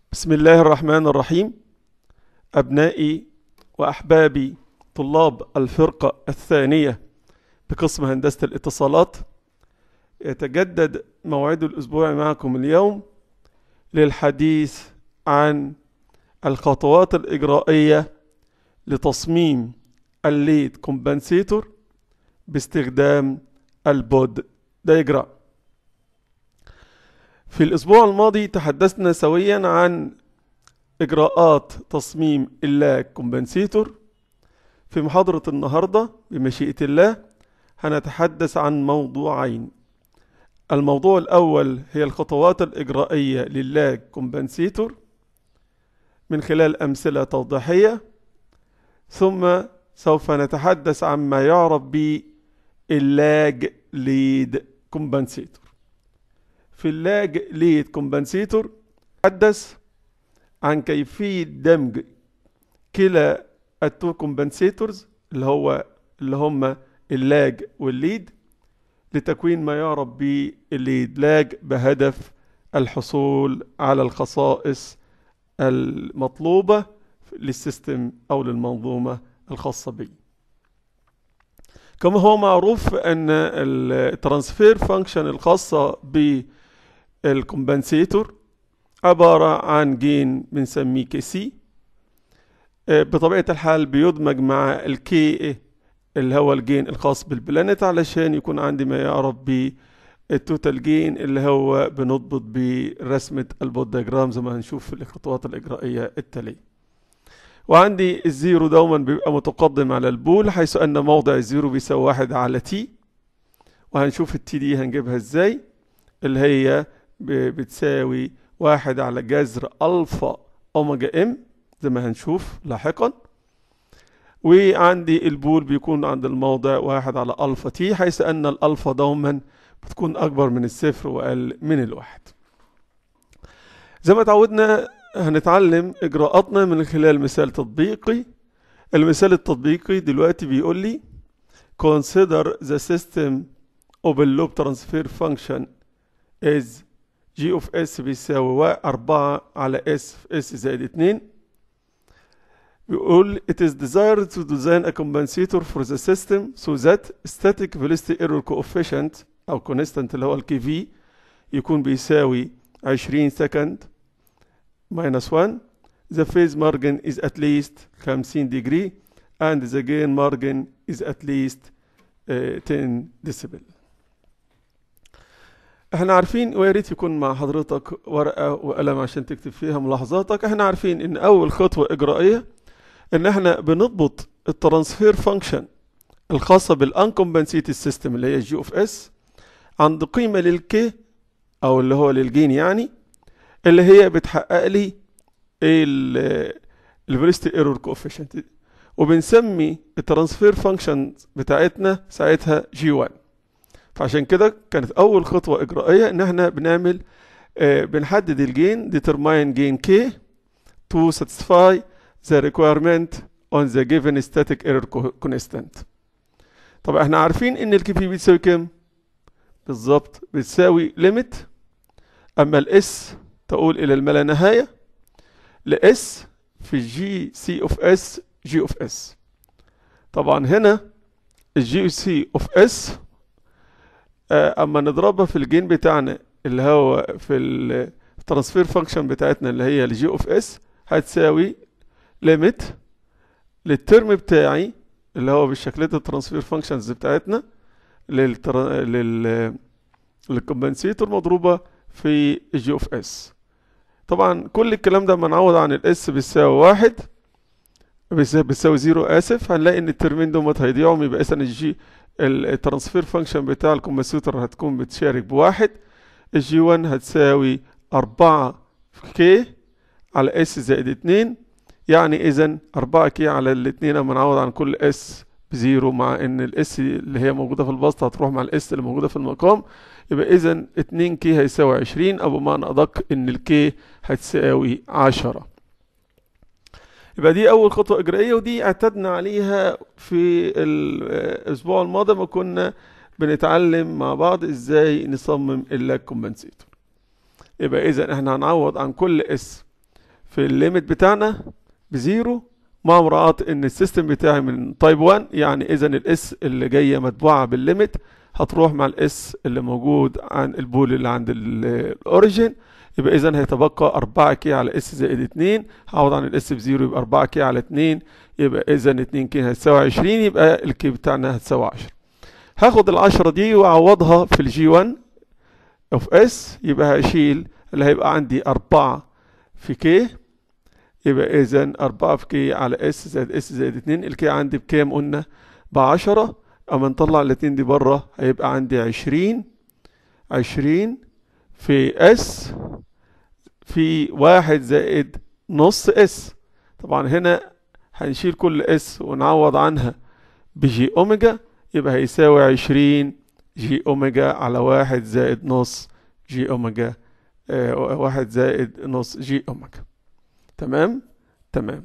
بسم الله الرحمن الرحيم أبنائي وأحبابي طلاب الفرقة الثانية بقسم هندسة الاتصالات يتجدد موعد الأسبوع معكم اليوم للحديث عن الخطوات الإجرائية لتصميم الليد كومبنسيتور باستخدام البود دايجرام في الأسبوع الماضي تحدثنا سويا عن إجراءات تصميم اللاج كومبنسيتور في محاضرة النهاردة بمشيئة الله هنتحدث عن موضوعين الموضوع الأول هي الخطوات الإجرائية للاج كومبنسيتور من خلال أمثلة توضيحية ثم سوف نتحدث عن ما يعرف باللاج ليد كومبنسيتور في اللاج ليد كومبنسيتور تحدث عن كيفية دمج كلا التو كومبنسيتورز اللي هو اللي هم اللاج والليد لتكوين ما يعرف بالليد لاج بهدف الحصول على الخصائص المطلوبة للسيستم أو للمنظومة الخاصة به كما هو معروف أن الترانسفير فانكشن الخاصة بالكومبنسيتور عبارة عن جين بنسميه كي سي بطبيعة الحال بيدمج مع الكي اللي هو الجين الخاص بالبلانت علشان يكون عندي ما يعرف بالتوتال جين اللي هو بنضبط برسمة البود دياجرام زي ما هنشوف في الخطوات الإجرائية التالية وعندي الزيرو دوما بيبقى متقدم على البول حيث أن موضع الزيرو بيساوي واحد على تي وهنشوف التي دي هنجيبها ازاي اللي هي بتساوي واحد على جذر ألفا أوميجا إم زي ما هنشوف لاحقا وعندي البول بيكون عند الموضع واحد على ألفا تي حيث أن الألفا دوما بتكون أكبر من الصفر وأقل من الواحد زي ما تعودنا هنتعلم إجراءاتنا من خلال مثال تطبيقي المثال التطبيقي دلوقتي بيقول لي consider the system open loop transfer function is g of s بيساوي أربعة على s في s زائد اتنين بيقول it is desired to design a compensator for the system so that static velocity error coefficient أو constant اللي هو الكي في يكون بيساوي 20 سكند minus 1 the phase margin is at least 50 degree and the gain margin is at least uh, 10 decibel احنا عارفين ويا ريت يكون مع حضرتك ورقه وقلم عشان تكتب فيها ملاحظاتك احنا عارفين ان اول خطوه اجرائيه ان احنا بنضبط الترانسفير فانكشن الخاصه بالانكمبنسيتد سيستم اللي هي جي اوف اس عند قيمه للكي او اللي هو للجين يعني اللي هي بتحقق لي الفيلوسيتي ايرور كوفيشنت وبنسمي الترانسفير فانكشن بتاعتنا ساعتها جي 1 فعشان كده كانت اول خطوه اجرائيه ان احنا بنعمل آه بنحدد الجين determine gain k to satisfy the requirement on the given static error constant طب احنا عارفين ان الكي بي بتساوي كام بالظبط بتساوي ليميت اما الاس تقول الى الما نهايه لاس في جي سي اوف اس جي اوف اس طبعا هنا الجي سي اوف اس اما نضربها في الجين بتاعنا اللي هو في الترانسفير فانكشن بتاعتنا اللي هي الجي اوف اس هتساوي ليميت للترم بتاعي اللي هو بالشكلات الترانسفير فانكشنز بتاعتنا للتر... لل للكومبنسيتور مضروبه في الجي اوف اس طبعا كل الكلام ده منعوض عن الاس بيساوي واحد بيساوي زيرو اسف هنلاقي ان الترمين دومت هيضيعوا يبقى اذا الجي الترانسفير فانكشن بتاع الكمبيوتر هتكون بتشارك بواحد الجي 1 هتساوي أربعة كي على اس زائد اتنين يعني اذا أربعة كي على الاتنين منعوض عن كل اس بزيرو مع ان الاس اللي هي موجودة في البسط هتروح مع الاس اللي موجودة في المقام يبقى اذا اتنين كي هيساوي عشرين او بمعنى ادق ان الكي هتساوي عشرة يبقى دي اول خطوه اجرائيه ودي اعتدنا عليها في الاسبوع الماضي ما كنا بنتعلم مع بعض ازاي نصمم اللاج كومبنسيتور يبقى اذا احنا هنعوض عن كل اس في الليميت بتاعنا بزيرو مع مراعاة ان السيستم بتاعي من تايب 1 يعني اذا الاس اللي جاية متبوعة بالليميت هتروح مع الاس اللي موجود عن البول اللي عند الاوريجين يبقى اذا هيتبقى 4 كي على اس زائد 2 هعوض عن الاس بزيرو يبقى 4 كي على 2 يبقى اذا 2 كي هتساوي 20 يبقى الكي بتاعنا هتساوي 10 هاخد ال 10 دي واعوضها في الجي 1 اوف اس يبقى هشيل اللي هيبقى عندي 4 في كي يبقى اذا 4 في كي على اس زائد اس زائد 2 الكي عندي بكام قلنا ب 10 اما نطلع الاتنين دي بره هيبقى عندي 20 20 في اس في واحد زائد نص اس طبعا هنا هنشيل كل اس ونعوض عنها بجي اوميجا يبقى هيساوي عشرين جي اوميجا على واحد زائد نص جي اوميجا آه واحد زائد نص جي اوميجا تمام تمام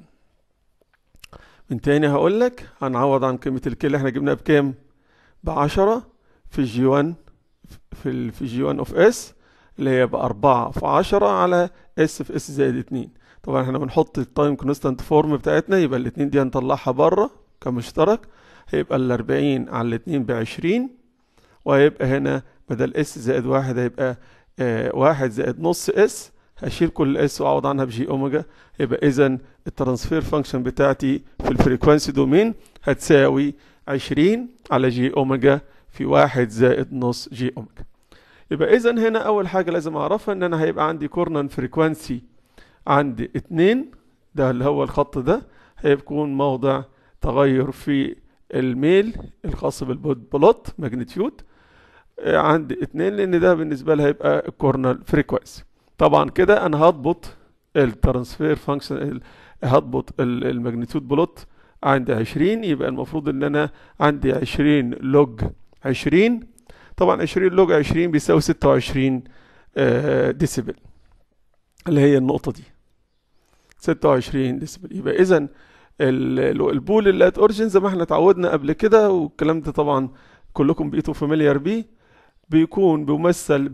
من تاني هقول لك هنعوض عن قيمة الكي اللي احنا جبناها بكام بعشرة في جي 1 في ال في جي 1 اوف اس اللي هي بأربعة في عشرة على اس في اس زائد اتنين طبعا احنا بنحط التايم كونستانت فورم بتاعتنا يبقى الاتنين دي هنطلعها بره كمشترك هيبقى الأربعين على الاتنين بعشرين وهيبقى هنا بدل اس زائد واحد هيبقى آه واحد زائد نص اس هشيل كل اس واعوض عنها بجي اوميجا يبقى اذا الترانسفير فانكشن بتاعتي في الفريكوانسي دومين هتساوي عشرين على جي اوميجا في واحد زائد نص جي اوميجا يبقى اذا هنا اول حاجه لازم اعرفها ان انا هيبقى عندي كورنر فريكوانسي عندي اتنين ده اللي هو الخط ده هيكون موضع تغير في الميل الخاص بالبلوت ماجنتيود عندي اتنين لان ده بالنسبه لي هيبقى الكورنر فريكوانسي طبعا كده انا هضبط الترانسفير فانكشن هضبط الماجنتيود بلوت عندي عشرين يبقى المفروض ان انا عندي عشرين لوج عشرين طبعا عشرين لوج عشرين بيساوي ستة وعشرين ديسيبل اللي هي النقطة دي ستة وعشرين ديسيبل يبقى اذا البول اللي ات اوريجين زي ما احنا اتعودنا قبل كده والكلام ده طبعا كلكم بقيتوا فاميليار بيه بيكون بيمثل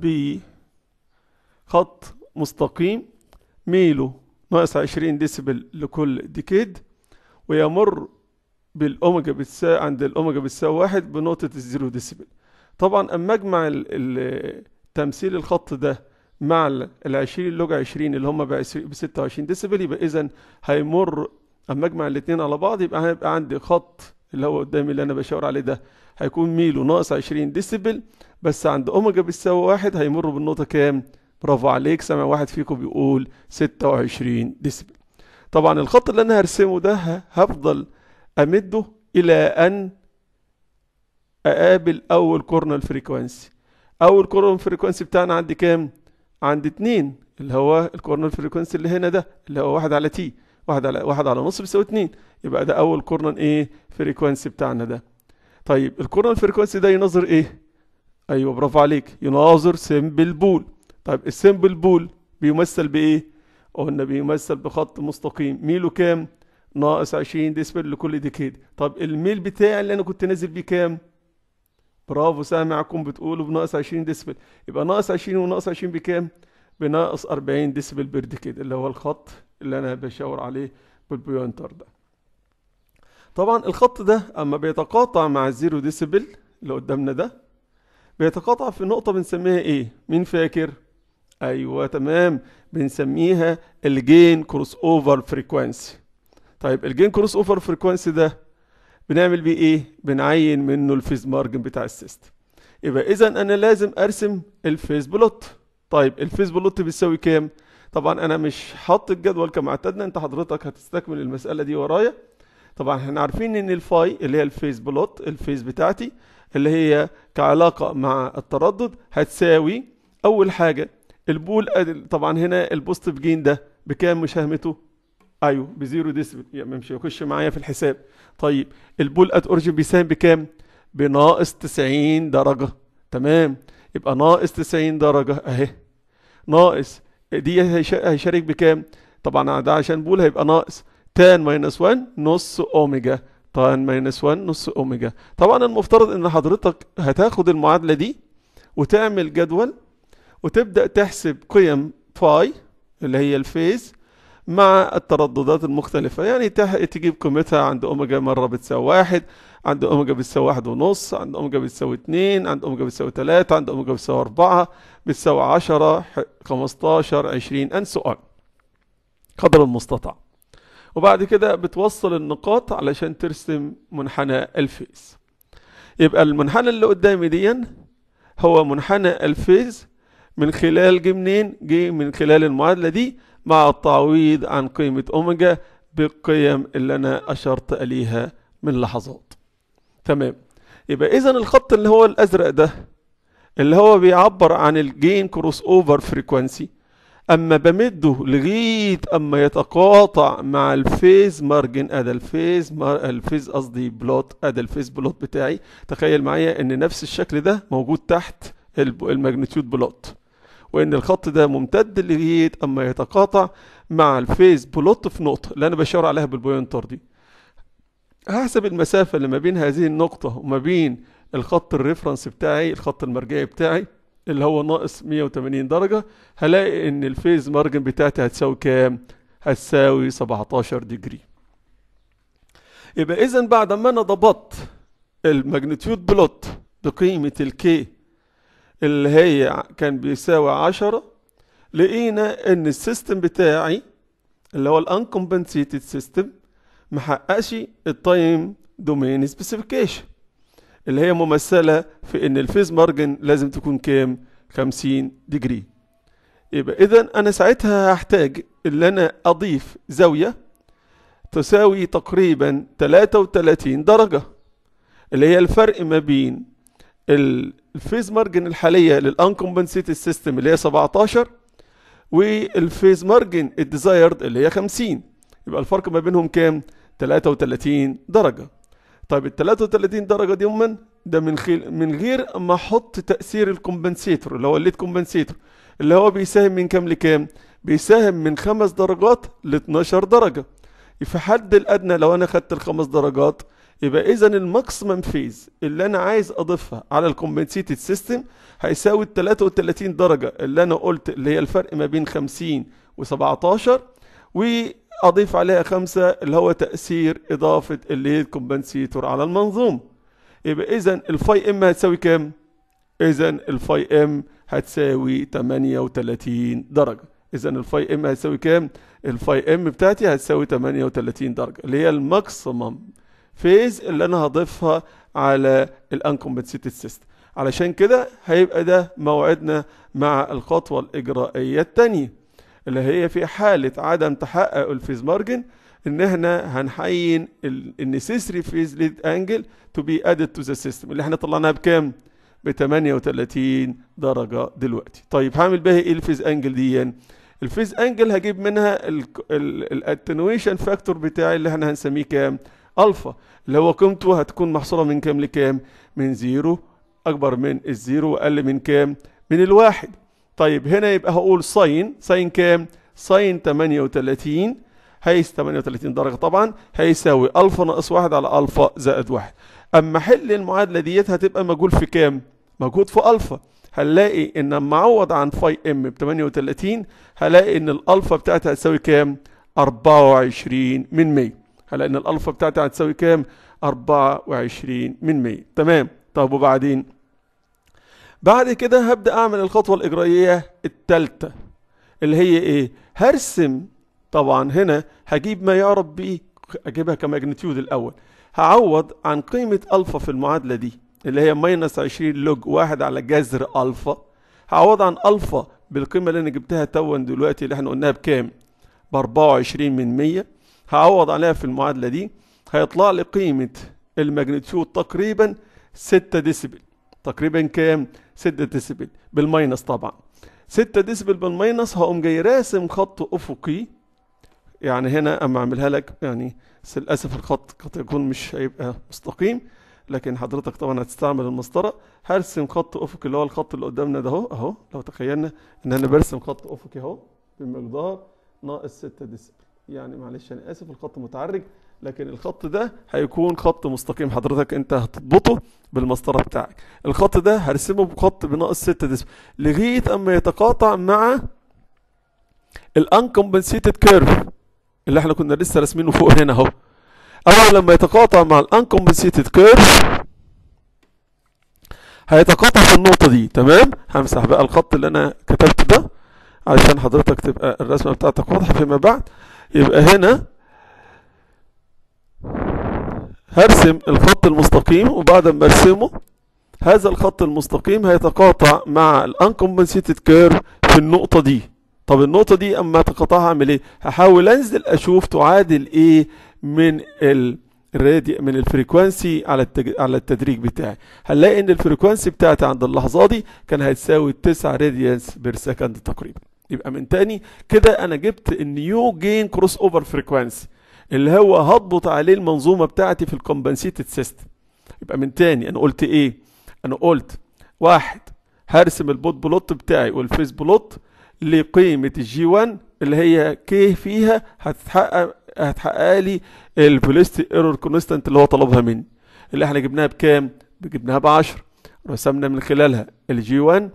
بخط مستقيم ميله ناقص عشرين ديسيبل لكل ديكيد ويمر بالاوميجا بتساوي عند الاوميجا بتساوي واحد بنقطة الزيرو ديسيبل طبعا اما اجمع تمثيل الخط ده مع ال 20 لوج 20 اللي هم ب 26 ديسيبل يبقى اذا هيمر اما اجمع الاثنين على بعض يبقى هيبقى عندي خط اللي هو قدامي اللي انا بشاور عليه ده هيكون ميله ناقص 20 ديسيبل بس عند اوميجا بتساوي واحد هيمر بالنقطة كام؟ برافو عليك سامع واحد فيكم بيقول 26 ديسيبل طبعا الخط اللي انا هرسمه ده هفضل امده الى ان اقابل اول كورنر فريكوانسي اول كورنر فريكوانسي بتاعنا عندي كام عندي اتنين اللي هو الكورنر فريكوانسي اللي هنا ده اللي هو واحد على تي واحد على واحد على نص بيساوي اتنين يبقى ده اول كورنر ايه فريكوانسي بتاعنا ده طيب الكورنر فريكوانسي ده ينظر ايه ايوه برافو عليك يناظر سيمبل بول طيب السيمبل بول بيمثل بايه قلنا بيمثل بخط مستقيم ميله كام ناقص 20 ديسبل لكل ديكيد طب الميل بتاعي اللي انا كنت نازل بيه كام برافو سامعكم بتقولوا بناقص 20 ديسبل يبقى ناقص 20 وناقص 20 بكام بناقص 40 ديسبل بير ديكيد اللي هو الخط اللي انا بشاور عليه بالبوينتر ده طبعا الخط ده اما بيتقاطع مع الزيرو ديسبل اللي قدامنا ده بيتقاطع في نقطة بنسميها ايه مين فاكر ايوه تمام بنسميها الجين كروس اوفر فريكوانسي طيب الجين كروس اوفر فريكوانسي ده بنعمل بيه ايه بنعين منه الفيز مارجن بتاع السيستم يبقى اذا انا لازم ارسم الفيز بلوت طيب الفيز بلوت بيساوي كام طبعا انا مش حاطط الجدول كما اعتدنا انت حضرتك هتستكمل المساله دي ورايا طبعا احنا عارفين ان الفاي اللي هي الفيز بلوت الفيز بتاعتي اللي هي كعلاقه مع التردد هتساوي اول حاجه البول طبعا هنا البوزيتيف جين ده بكام مشاهمته ايوه بزيرو ديسبل يعني مش يخش معايا في الحساب طيب البول ات اوريجين بيساهم بكام بناقص 90 درجه تمام يبقى ناقص 90 درجه اهي ناقص دي هيشارك بكام طبعا ده عشان بول هيبقى ناقص تان ماينس 1 نص اوميجا تان ماينس 1 نص اوميجا طبعا المفترض ان حضرتك هتاخد المعادله دي وتعمل جدول وتبدا تحسب قيم فاي اللي هي الفيز مع الترددات المختلفة يعني تجيب قيمتها عند أوميجا مرة بتساوي واحد عند أوميجا بتساوي واحد ونص عند أوميجا بتساوي اتنين عند أوميجا بتساوي تلاتة عند أوميجا بتساوي أربعة بتساوي عشرة خمستاشر عشرين أند سؤال قدر المستطاع وبعد كده بتوصل النقاط علشان ترسم منحنى الفيز يبقى المنحنى اللي قدامي دي هو منحنى الفيز من خلال جه منين جه من خلال المعادلة دي مع التعويض عن قيمة أوميجا بالقيم اللي أنا أشرت إليها من لحظات تمام يبقى إذا الخط اللي هو الأزرق ده اللي هو بيعبر عن الجين كروس أوفر فريكوانسي أما بمده لغاية أما يتقاطع مع الفيز مارجن أدا الفيز مار الفيز قصدي بلوت أدا الفيز بلوت بتاعي تخيل معايا إن نفس الشكل ده موجود تحت الماجنتيود بلوت وان الخط ده ممتد لغايه اما يتقاطع مع الفيز بلوت في نقطه اللي انا بشاور عليها بالبوينتر دي هحسب المسافه اللي ما بين هذه النقطه وما بين الخط الريفرنس بتاعي الخط المرجعي بتاعي اللي هو ناقص 180 درجه هلاقي ان الفيز مارجن بتاعتي هتساوي كام هتساوي 17 ديجري يبقى اذا بعد ما انا ضبطت الماجنتيود بلوت بقيمه الكي اللي هي كان بيساوي عشرة لقينا ان السيستم بتاعي اللي هو الانكمبنسيتد سيستم محققش التايم دومين سبيسيفيكيشن اللي هي ممثلة في ان الفيز مارجن لازم تكون كام 50 ديجري يبقى اذا انا ساعتها هحتاج ان انا اضيف زاوية تساوي تقريبا 33 درجة اللي هي الفرق ما بين الفيز مارجن الحاليه للانكمبنسيتد سيستم اللي هي 17 والفيز مارجن الديزايرد اللي هي 50 يبقى الفرق ما بينهم كام 33 درجه طيب ال 33 درجه دي من ده من خير من غير ما احط تاثير الكومبنسيتور اللي هو الليد كومبنسيتور اللي هو بيساهم من كام لكام بيساهم من خمس درجات ل 12 درجه في حد الادنى لو انا خدت الخمس درجات يبقى اذا الماكسيمم فيز اللي انا عايز اضيفها على الكومبنسيتد سيستم هيساوي ال 33 درجه اللي انا قلت اللي هي الفرق ما بين 50 و17 واضيف عليها خمسة اللي هو تاثير اضافه الليد كومبنسيتور على المنظوم يبقى اذا الفاي ام هتساوي كام اذا الفاي ام هتساوي 38 درجه اذا الفاي ام هتساوي كام الفاي ام بتاعتي هتساوي 38 درجه اللي هي الماكسيمم فيز اللي انا هضيفها على الانكمبنسيتد سيستم علشان كده هيبقى ده موعدنا مع الخطوة الإجرائية التانية اللي هي في حالة عدم تحقق الفيز مارجن ان احنا هنحين النسيسري فيز ليد انجل تو بي ادد تو ذا سيستم اللي احنا طلعناها بكام؟ ب 38 درجة دلوقتي طيب هعمل بيها ايه الفيز انجل دي الفيز انجل هجيب منها الاتنويشن فاكتور بتاعي اللي احنا هنسميه كام؟ الفا اللي هو قيمته هتكون محصوره من كام لكام من زيرو اكبر من الزيرو واقل من كام من الواحد طيب هنا يبقى هقول ساين ساين كام ساين 38 هيس 38 درجه طبعا هيساوي الفا ناقص واحد على الفا زائد واحد اما حل المعادله ديت هتبقى مجهول في كام موجود في الفا هنلاقي ان لما اعوض عن فاي ام ب 38 هلاقي ان الالفا بتاعتها هتساوي كام 24 من 100 هلاقي ان الالفا بتاعتي هتساوي كام 24 من 100 تمام طب وبعدين بعد كده هبدا اعمل الخطوه الاجرائيه الثالثه اللي هي ايه هرسم طبعا هنا هجيب ما يعرف بيه اجيبها كماجنتيود الاول هعوض عن قيمه الفا في المعادله دي اللي هي ماينس 20 لوج واحد على جذر الفا هعوض عن الفا بالقيمه اللي انا جبتها توا دلوقتي اللي احنا قلناها بكام ب 24 من 100 هعوض عليها في المعادلة دي هيطلع لي قيمة الماجنتيود تقريبا 6 ديسيبل تقريبا كام 6 ديسيبل بالماينس طبعا 6 ديسيبل بالماينس هقوم جاي راسم خط افقي يعني هنا اما اعملها لك يعني بس للاسف الخط قد يكون مش هيبقى مستقيم لكن حضرتك طبعا هتستعمل المسطره هرسم خط افقي اللي هو الخط اللي قدامنا ده اهو اهو لو تخيلنا ان انا برسم خط افقي اهو بمقدار ناقص 6 ديسيبل يعني معلش انا اسف الخط متعرج لكن الخط ده هيكون خط مستقيم حضرتك انت هتضبطه بالمسطره بتاعك الخط ده هرسمه بخط بناقص 6 ديسم لغايه اما يتقاطع مع الانكمبنسيتد كيرف اللي احنا كنا لسه راسمينه فوق هنا اهو اول لما يتقاطع مع الانكمبنسيتد كيرف هيتقاطع في النقطة دي تمام همسح بقى الخط اللي انا كتبته ده علشان حضرتك تبقى الرسمة بتاعتك واضحة فيما بعد يبقى هنا هرسم الخط المستقيم وبعد ما ارسمه هذا الخط المستقيم هيتقاطع مع الانكمبنسيتد كيرف في النقطة دي طب النقطة دي اما تقاطعها اعمل ايه هحاول انزل اشوف تعادل ايه من ال الرادي من الفريكوانسي على التج... على التدريج بتاعي هنلاقي ان الفريكوانسي بتاعتي عند اللحظه دي كان هتساوي 9 راديانس بير سكند تقريبا يبقى من تاني كده انا جبت النيو جين كروس اوفر فريكوانسي اللي هو هضبط عليه المنظومه بتاعتي في الكومبنسيتد سيستم يبقى من تاني انا قلت ايه انا قلت واحد هرسم البوت بلوت بتاعي والفيس بلوت لقيمه الجي 1 اللي هي كي فيها هتتحقق هتحقق لي الفيلوسيتي ايرور كونستانت اللي هو طلبها مني اللي احنا جبناها بكام جبناها ب 10 رسمنا من خلالها الجي 1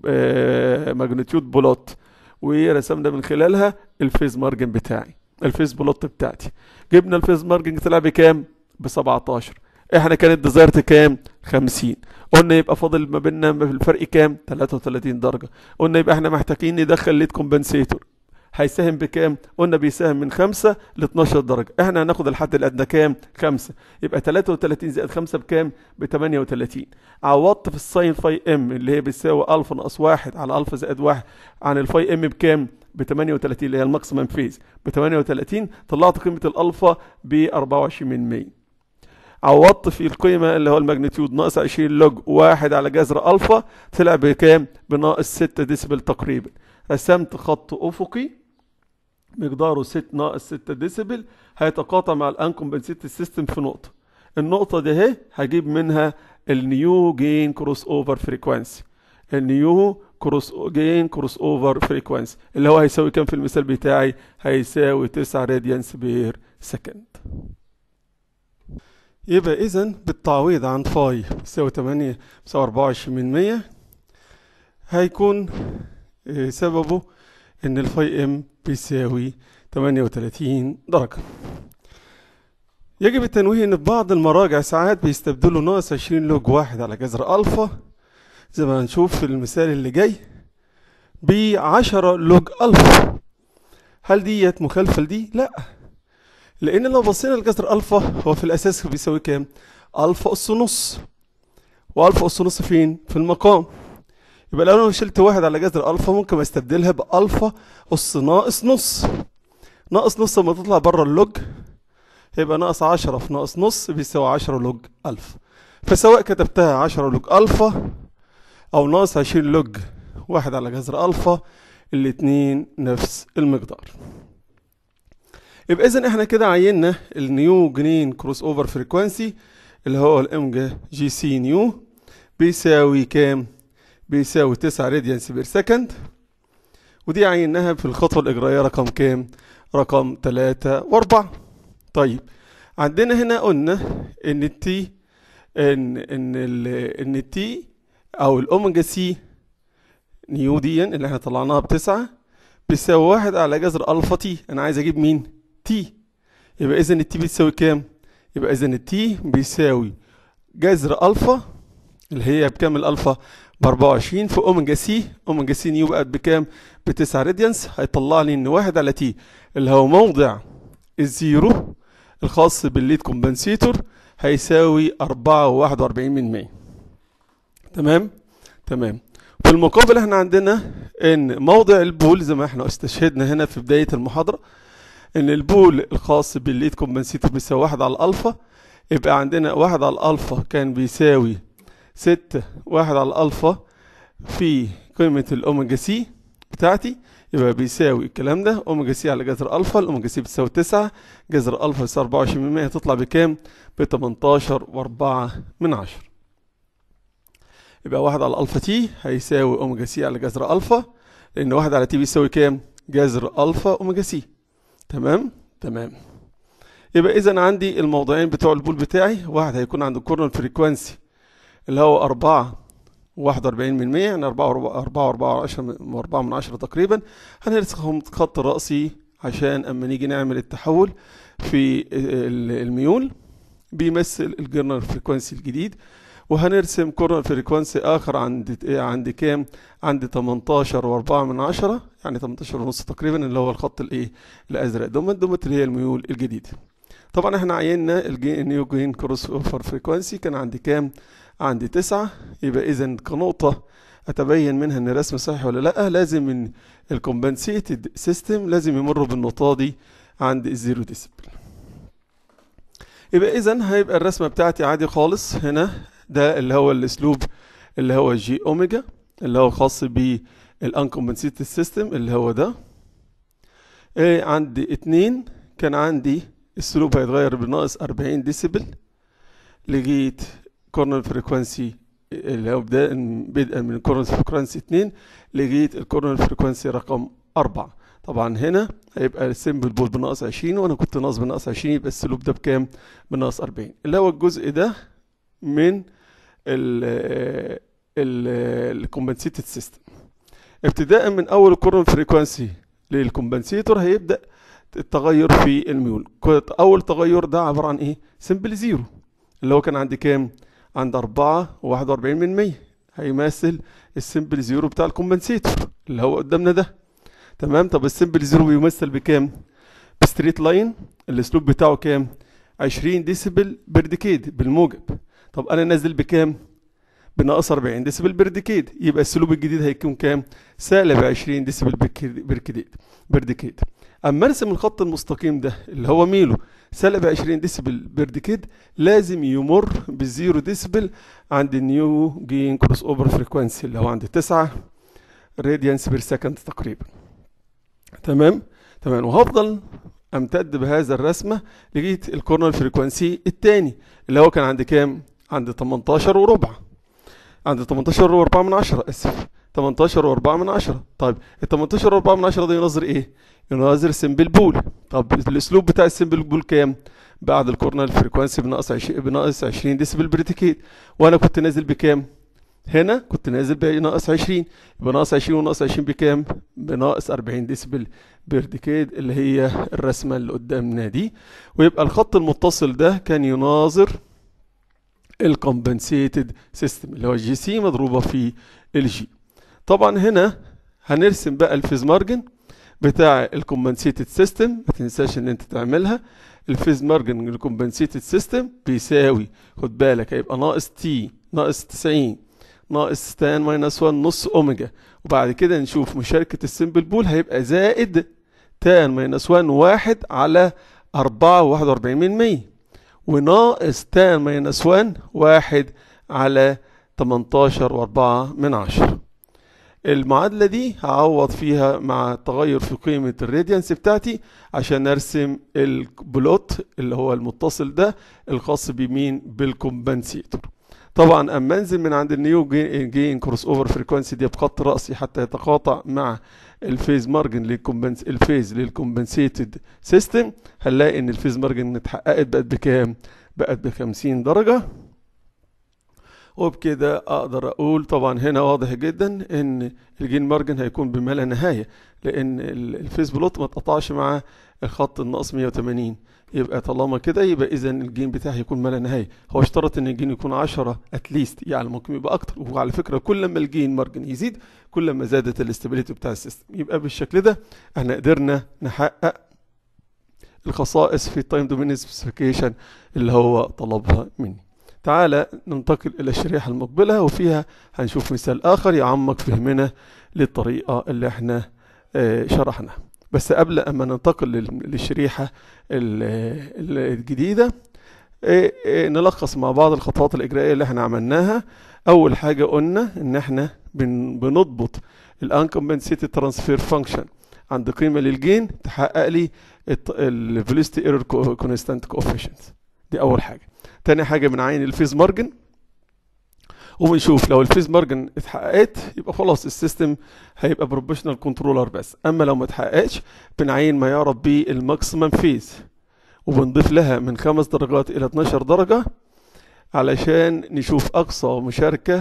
ماجنتيود بلوت ورسمنا من خلالها الفيز مارجن بتاعي الفيز بلوت بتاعتي جبنا الفيز مارجن طلع بكام ب 17 احنا كانت ديزايرت كام 50 قلنا يبقى فاضل ما بيننا الفرق كام 33 درجه قلنا يبقى احنا محتاجين ندخل ليد كومبنسيتور هيساهم بكام؟ قلنا بيساهم من 5 ل 12 درجة، احنا هناخد الحد الأدنى كام؟ 5 يبقى 33 زائد 5 بكام؟ ب 38 عوضت في الساين فاي ام اللي هي بتساوي الفا ناقص 1 على الفا زائد 1 عن الفاي ام بكام؟ ب 38 اللي هي الماكسيمم فيز ب 38 طلعت قيمة الالفا ب 24 من 100 عوضت في القيمة اللي هو الماجنتيود ناقص 20 لوج واحد على جذر الفا طلع بكام؟ بناقص 6 ديسبل تقريبا رسمت خط افقي مقداره 6 ناقص 6 ديسبل هيتقاطع مع الانكمبنسيتد سيستم في نقطة النقطة دي اهي هجيب منها النيو جين كروس اوفر فريكوانسي النيو كروس جين كروس اوفر فريكوانسي اللي هو هيساوي كام في المثال بتاعي هيساوي 9 راديانس بير سكند يبقى اذا بالتعويض عن فاي يساوي 8 يساوي 24 من 100 هيكون سببه ان الفاي ام بيساوي 38 درجة يجب التنويه ان في بعض المراجع ساعات بيستبدلوا ناقص 20 لوج واحد على جذر الفا زي ما هنشوف في المثال اللي جاي ب 10 لوج الفا هل ديت مخالفة لدي؟ لا لان لو بصينا لجذر الفا هو في الاساس بيساوي كام؟ الفا اس نص والفا اس نص فين؟ في المقام يبقى لو انا شلت واحد على جذر الفا ممكن استبدلها بالفا اس ناقص نص ناقص نص لما تطلع بره اللوج هيبقى ناقص عشرة في ناقص نص بيساوي عشرة لوج الفا فسواء كتبتها عشرة لوج الفا او ناقص عشرين لوج واحد على جذر الفا الاتنين نفس المقدار يبقى اذا احنا كده عينا النيو جرين كروس اوفر فريكوانسي اللي هو الام جي سي نيو بيساوي كام بيساوي 9 راديانس بير سكند ودي عيناها في الخطوة الإجرائية رقم كام؟ رقم 3 و4 طيب عندنا هنا قلنا إن التي إن إن ال إن التي أو الأوميجا سي نيو دي اللي احنا طلعناها بتسعة بيساوي واحد على جذر ألفا تي أنا عايز أجيب مين؟ تي يبقى إذا التي بتساوي كام؟ يبقى إذا التي بيساوي جذر ألفا اللي هي بكام الألفا؟ ب 24 في اوميجا سي اوميجا سي نيو بقت بكام ب 9 راديانس هيطلع لي ان واحد على تي اللي هو موضع الزيرو الخاص بالليد كومبنسيتور هيساوي 4 و41 من 100 تمام تمام في المقابل احنا عندنا ان موضع البول زي ما احنا استشهدنا هنا في بداية المحاضرة ان البول الخاص بالليد كومبنسيتور بيساوي واحد على الالفا يبقى عندنا واحد على الالفا كان بيساوي ستة واحد على الألفا في قيمة الأوميجا سي بتاعتي يبقى بيساوي الكلام ده أوميجا سي على جذر ألفا الأوميجا سي بتساوي تسعة جذر ألفا بيساوي أربعة وعشرين من مية هتطلع بكام؟ بتمنتاشر وأربعة من عشرة يبقى واحد على ألفا تي هيساوي أوميجا سي على جذر ألفا لأن واحد على تي بيساوي كام؟ جذر ألفا أوميجا سي تمام؟ تمام يبقى إذا عندي الموضوعين بتوع البول بتاعي واحد هيكون عند الكورنر فريكوانسي اللي هو أربعة واحد وأربعين من مية يعني أربعة وأربعة أربعة وأربعة وعشرة وأربعة من عشرة تقريبا هنرسم خط رأسي عشان اما نيجي نعمل التحول في الميول بيمثل الجرنال فريكوانسي الجديد وهنرسم كورنر فريكوانسي اخر عند عند كام عند 18 و4 من عشرة يعني 18 ونص تقريبا اللي هو الخط الايه الازرق دومت دومت اللي هي الميول الجديده طبعا احنا عيننا النيو جين كروس اوفر فريكوانسي كان عندي كام عندي تسعة يبقى اذا كنقطة اتبين منها ان الرسم صحيح ولا لا لازم من الكومبنسيتد سيستم لازم يمر بالنقطة دي عند الزيرو ديسبل يبقى اذا هيبقى الرسمة بتاعتي عادي خالص هنا ده اللي هو الاسلوب اللي هو جي اوميجا اللي هو خاص بالانكومبنسيتد سيستم اللي هو ده إيه عندي اتنين كان عندي السلوب هيتغير بناقص 40 ديسيبل لغايه كورنر فريكوانسي اللي هو بداية بدءا من الكورنر فريكوانسي 2 لغايه الكورنر فريكوانسي رقم 4 طبعا هنا هيبقى السيمبل بول بناقص 20 وانا كنت ناقص بناقص 20 يبقى السلوب ده بكام؟ بناقص 40 اللي هو الجزء ده من ال الكومبنسيتد سيستم ابتداء من اول الكورنر فريكوانسي للكومبنسيتور هيبدا التغير في الميول اول تغير ده عباره عن ايه سمبل زيرو اللي هو كان عندي كام عند أربعة وواحد وأربعين من مية هيمثل السمبل زيرو بتاع الكومبنسيتور اللي هو قدامنا ده تمام طب السمبل زيرو بيمثل بكام بستريت لاين الاسلوب بتاعه كام 20 ديسيبل بير ديكيد بالموجب طب انا نازل بكام بناقص 40 ديسيبل بير ديكيد يبقى السلوب الجديد هيكون كام سالب 20 ديسيبل بير ديكيد بير ديكيد اما ارسم الخط المستقيم ده اللي هو ميله سالب 20 ديسيبل بير ديكيد لازم يمر بالزيرو ديسيبل عند النيو جين كروس اوفر فريكوانسي اللي هو عند 9 راديانس بير سكند تقريبا تمام تمام وهفضل امتد بهذا الرسمه لغايه الكورنر فريكوانسي الثاني اللي هو كان عند كام عند 18 وربع عند 18 وربع من عشرة اسف 18 وربع من عشرة طيب ال 18 وربع من عشرة ده ينظر ايه ينظر سمبل بول طب الاسلوب بتاع السمبل بول كام بعد الكورنر فريكوانسي بناقص 20 بناقص 20 ديسبل بريتيكيت وانا كنت نازل بكام هنا كنت نازل بناقص 20 يبقى ناقص 20 وناقص 20 بكام بناقص 40 ديسبل بير ديكيد اللي هي الرسمه اللي قدامنا دي ويبقى الخط المتصل ده كان يناظر الكومبنسيتد سيستم اللي هو جي سي مضروبه في الجي طبعا هنا هنرسم بقى الفيز مارجن بتاع الكومبنسيتد سيستم ما تنساش ان انت تعملها الفيز مارجن الكومبنسيتد سيستم بيساوي خد بالك هيبقى ناقص تي ناقص 90 ناقص تان ماينس 1 نص اوميجا وبعد كده نشوف مشاركة السمبل بول هيبقى زائد تان ماينس 1 واحد على 4 واحد وأربعين من مية وناقص تان ماينس 1 واحد على 18 وأربعة من عشرة المعادلة دي هعوض فيها مع التغير في قيمة الراديانس بتاعتي عشان ارسم البلوت اللي هو المتصل ده الخاص بمين بالكومبنسيتور طبعا اما انزل من عند النيو جين كروس اوفر فريكوانسي دي بخط راسي حتى يتقاطع مع الفيز مارجن للكومبنس الفيز للكومبنسيتد سيستم هنلاقي ان الفيز مارجن اتحققت بقت بكام بقت ب 50 درجه وبكده اقدر اقول طبعا هنا واضح جدا ان الجين مارجن هيكون بما لا نهايه لان الفيس بلوت ما اتقطعش مع الخط الناقص 180 يبقى طالما كده يبقى اذا الجين بتاعي هيكون ما لا نهايه هو اشترط ان الجين يكون 10 اتليست يعني ممكن يبقى اكتر وعلى فكره كل ما الجين مارجن يزيد كل ما زادت الاستابيليتي بتاع السيستم يبقى بالشكل ده احنا قدرنا نحقق الخصائص في التايم دومين سبيسيفيكيشن اللي هو طلبها مني تعالى ننتقل إلى الشريحة المقبلة وفيها هنشوف مثال آخر يعمق فهمنا للطريقة اللي احنا شرحناها بس قبل أما ننتقل للشريحة الجديدة نلخص مع بعض الخطوات الإجرائية اللي احنا عملناها أول حاجة قلنا إن احنا بنضبط الانكمبنسيتد ترانسفير فانكشن عند قيمة للجين تحقق لي الفيلوسيتي ايرور كونستانت كوفيشنت دي أول حاجة تاني حاجة بنعين الفيز مارجن وبنشوف لو الفيز مارجن اتحققت يبقى خلاص السيستم هيبقى بروبوشنال كنترولر بس اما لو ما اتحققتش بنعين ما يعرف بالماكسيمم فيز وبنضيف لها من خمس درجات الى 12 درجة علشان نشوف اقصى مشاركة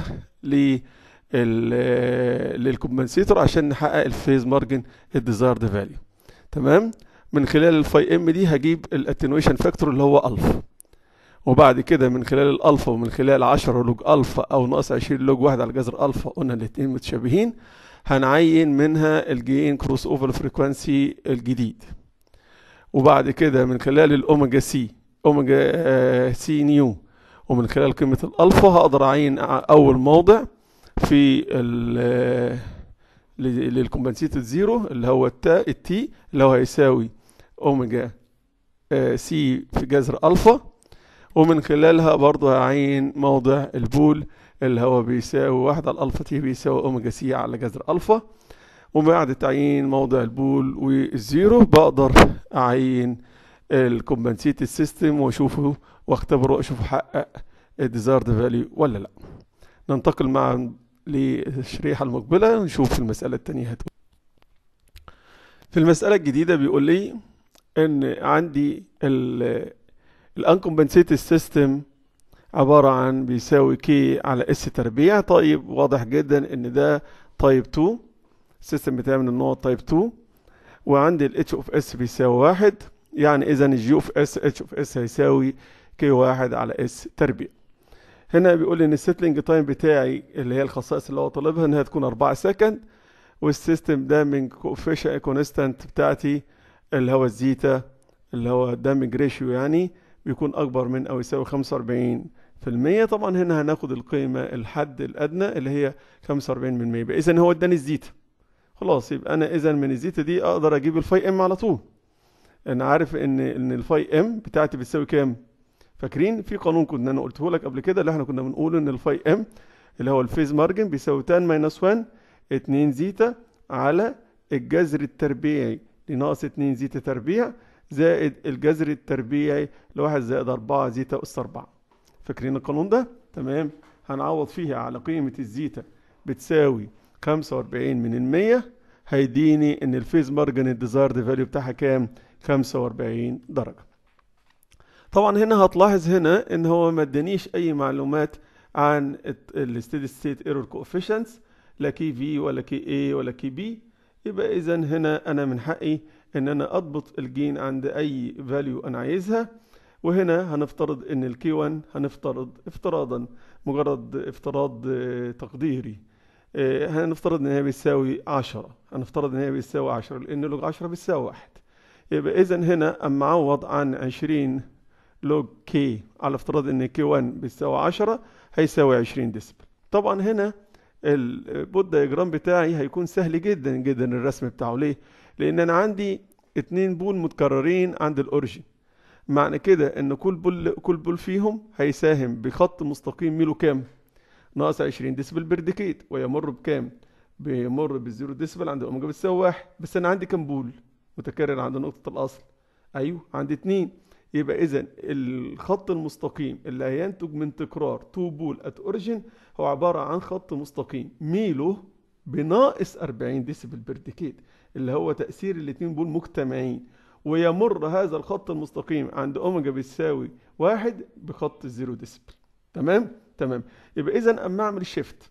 للكومبنسيتور عشان نحقق الفيز مارجن الديزايرد فاليو تمام من خلال الفاي ام دي هجيب الاتنويشن فاكتور اللي هو الفا وبعد كده من خلال الالفا ومن خلال 10 لوج الفا او ناقص 20 لوج واحد على جذر الفا قلنا الاتنين متشابهين هنعين منها الجين كروس اوفر فريكوانسي الجديد وبعد كده من خلال الاوميجا سي اوميجا آه، سي نيو ومن خلال قيمة الالفا هقدر اعين اول موضع في ال للكومبنسيتد زيرو اللي هو التا التي اللي هو هيساوي اوميجا آه، سي في جذر الفا ومن خلالها برضه هعين موضع البول اللي هو بيساوي واحد على الالفا تي بيساوي اوميجا سي على جذر الفا وبعد تعيين موضع البول والزيرو بقدر اعين الكومبنسيتد سيستم واشوفه واختبره واشوفه حقق الديزايرد فاليو ولا لا ننتقل مع للشريحة المقبلة نشوف المسألة التانية هتقول في المسألة الجديدة بيقول لي ان عندي ال الانكمبنسيتد سيستم عبارة عن بيساوي كي على اس تربيع طيب واضح جدا ان ده تايب 2 السيستم بتاعي من النوع تايب 2 وعندي ال h اوف اس بيساوي واحد يعني اذا الجي اوف اس اتش اوف اس هيساوي كي واحد على اس تربيع هنا بيقول لي ان السيتلينج تايم بتاعي اللي هي الخصائص اللي هو طالبها انها تكون 4 سكند والسيستم دامج كوفيشن كونستانت بتاعتي اللي هو الزيتا اللي هو الدامج ريشيو يعني بيكون اكبر من او يساوي 45% طبعا هنا هناخد القيمه الحد الادنى اللي هي 45% يبقى اذا هو اداني الزيتا خلاص يبقى انا اذا من الزيتا دي اقدر اجيب الفاي ام على طول انا عارف ان ان الفاي ام بتاعتي بتساوي كام فاكرين في قانون كنا انا قلته لك قبل كده اللي احنا كنا بنقول ان الفاي ام اللي هو الفيز مارجن بيساوي 10 ماينس 1 2 زيتا على الجذر التربيعي لناقص 2 زيتا تربيع زائد الجذر التربيعي لواحد زائد 4 زيتا أس 4 فاكرين القانون ده؟ تمام هنعوض فيها على قيمة الزيتا بتساوي 45 من المية هيديني ان الفيز مارجن الديزايرد فاليو بتاعها كام؟ 45 درجة طبعا هنا هتلاحظ هنا ان هو ما ادانيش اي معلومات عن الستيدي ستيت ايرور كوفيشنتس لا كي في ولا كي اي ولا كي بي يبقى اذا هنا انا من حقي ان انا اضبط الجين عند اي فاليو انا عايزها وهنا هنفترض ان الكي 1 هنفترض افتراضا مجرد افتراض تقديري هنفترض ان هي بتساوي 10 هنفترض ان هي بتساوي 10 لان لوج 10 بتساوي 1 يبقى اذا هنا اما اعوض عن 20 لوج كي على افتراض ان كي 1 بتساوي 10 هيساوي 20 ديسبل طبعا هنا البوت دايجرام بتاعي هيكون سهل جدا جدا الرسم بتاعه ليه لان انا عندي اتنين بول متكررين عند الاوريجين معنى كده ان كل بول كل بول فيهم هيساهم بخط مستقيم ميله كام ناقص 20 ديسبل بير ديكيت ويمر بكام بيمر بالزيرو ديسبل عند الاوميجا بتساوي واحد بس انا عندي كام بول متكرر عند نقطة الاصل ايوه عندي اتنين يبقى اذا الخط المستقيم اللي هينتج من تكرار تو بول ات اوريجين هو عبارة عن خط مستقيم ميله بناقص 40 ديسبل بير ديكيت اللي هو تأثير الاتنين بول مجتمعين ويمر هذا الخط المستقيم عند اوميجا بتساوي واحد بخط الزيرو ديسبل تمام تمام يبقى اذا اما اعمل شيفت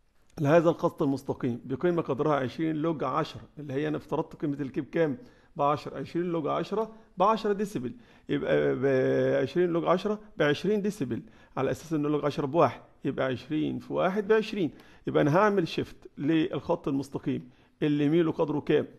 لهذا الخط المستقيم بقيمه قدرها 20 لوج 10 اللي هي انا افترضت قيمه الكيب كام ب 10 20 لوج 10 ب 10 ديسبل يبقى ب 20 لوج 10 ب 20 ديسبل على اساس ان لوج 10 بواحد يبقى 20 في 1 ب 20 يبقى انا هعمل شيفت للخط المستقيم اللي ميله قدره كام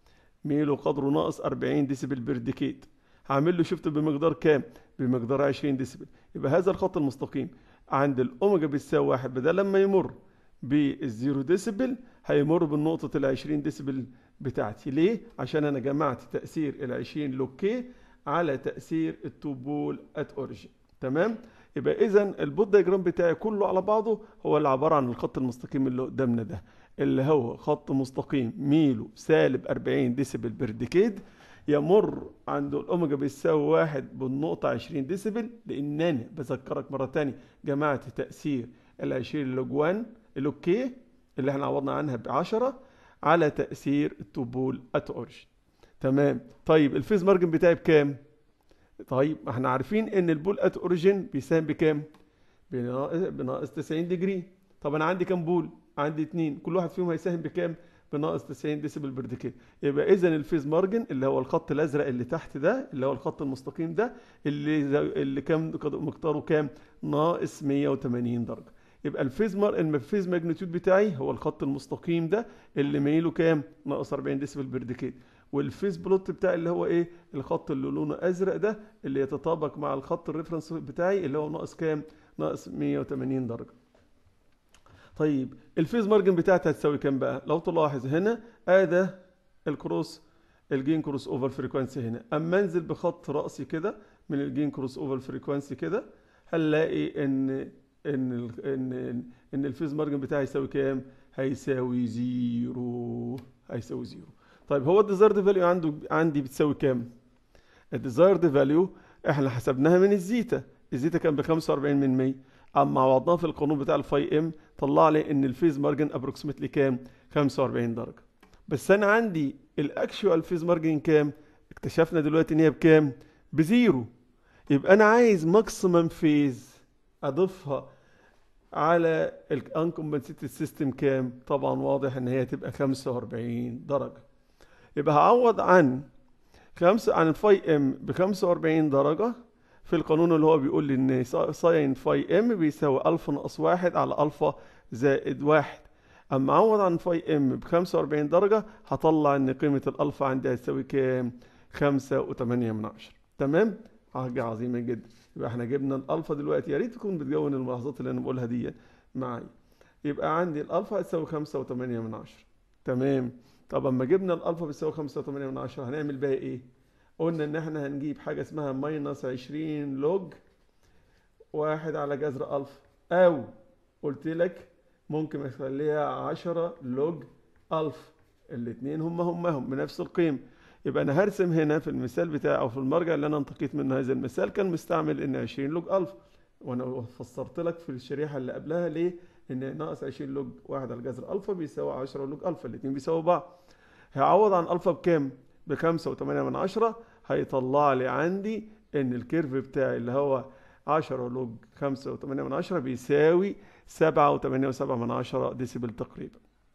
ميله قدره ناقص 40 ديسبل بير ديكيت هعمل له شيفت بمقدار كام بمقدار 20 ديسبل يبقى هذا الخط المستقيم عند الاوميجا بتساوي واحد بدل لما يمر بالزيرو ديسبل هيمر بالنقطة ال 20 ديسبل بتاعتي ليه؟ عشان انا جمعت تأثير ال 20 لوكي على تأثير التو بول ات اوريجين تمام؟ يبقى اذا البوت دايجرام بتاعي كله على بعضه هو اللي عبارة عن الخط المستقيم اللي قدامنا ده اللي هو خط مستقيم ميله سالب 40 ديسبل بير ديكيد يمر عند الاوميجا بيساوي واحد بالنقطة 20 ديسبل لانني بذكرك مرة تانية جمعت تأثير ال 20 لوج 1 لوج كي اللي احنا عوضنا عنها ب 10 على تأثير التوبول ات اوريجين تمام طيب الفيز مارجن بتاعي بكام؟ طيب احنا عارفين ان البول ات اوريجين بيساهم بكام؟ بناقص 90 ديجري طب انا عندي كام بول؟ عندي اتنين كل واحد فيهم هيساهم بكام؟ بناقص 90 ديسيبل بير ديكيد يبقى اذا الفيز مارجن اللي هو الخط الازرق اللي تحت ده اللي هو الخط المستقيم ده اللي اللي كام مقداره كام ناقص 180 درجه يبقى الفيز مار الفيز ماجنتيود بتاعي هو الخط المستقيم ده اللي ميله كام ناقص 40 ديسيبل بير ديكيد والفيز بلوت بتاعي اللي هو ايه الخط اللي لونه ازرق ده اللي يتطابق مع الخط الريفرنس بتاعي اللي هو ناقص كام ناقص 180 درجه طيب الفيز مارجن بتاعتها هتساوي كام بقى لو تلاحظ هنا ادي الكروس الجين كروس اوفر فريكوانسي هنا اما انزل بخط راسي كده من الجين كروس اوفر فريكوانسي كده هنلاقي ان ان ال ان ان الفيز مارجن بتاعي يساوي كام هيساوي زيرو هيساوي زيرو طيب هو الديزايرد فاليو عنده عندي بتساوي كام الديزايرد فاليو احنا حسبناها من الزيتا الزيتا كان ب 45 من 100 اما عوضناه في القانون بتاع الفاي ام طلع لي ان الفيز مارجن ابروكسيمتلي كام 45 درجه بس انا عندي الاكشوال فيز مارجن كام اكتشفنا دلوقتي ان هي بكام بزيرو يبقى انا عايز ماكسيمم فيز اضيفها على الانكمبنسيتد سيستم كام طبعا واضح ان هي تبقى 45 درجه يبقى هعوض عن خمسة عن الفاي ام ب 45 درجه في القانون اللي هو بيقول لي ان ساين فاي ام بيساوي الفا ناقص واحد على الفا زائد واحد اما اعوض عن فاي ام ب 45 درجه هطلع ان قيمه الالفا عندي هتساوي كام 5 و8 من عشرة تمام حاجه عظيمه جدا يبقى احنا جبنا الالفا دلوقتي يا ريت تكون بتجون الملاحظات اللي انا بقولها دي معايا يبقى عندي الالفا هتساوي 5 و8 من عشرة تمام طب اما جبنا الالفا بتساوي 5 و8 من عشرة هنعمل بقى ايه قلنا ان احنا هنجيب حاجه اسمها ماينس 20 لوج واحد على جذر الفا او قلت لك ممكن اخليها 10 لوج الفا الاثنين هم هم هم بنفس القيمه يبقى انا هرسم هنا في المثال بتاعي او في المرجع اللي انا انتقيت منه هذا المثال كان مستعمل ان 20 لوج الفا وانا فسرت لك في الشريحه اللي قبلها ليه ان ناقص 20 لوج واحد على جذر الفا بيساوي 10 لوج الفا الاثنين بيساووا بعض هعوض عن الفا بكام ب 5 و8 من عشرة هيطلع لي عندي ان الكيرف بتاعي اللي هو 10 لوج 5 و8 من عشرة بيساوي 7 و8 و7 من عشرة ديسيبل تقريبا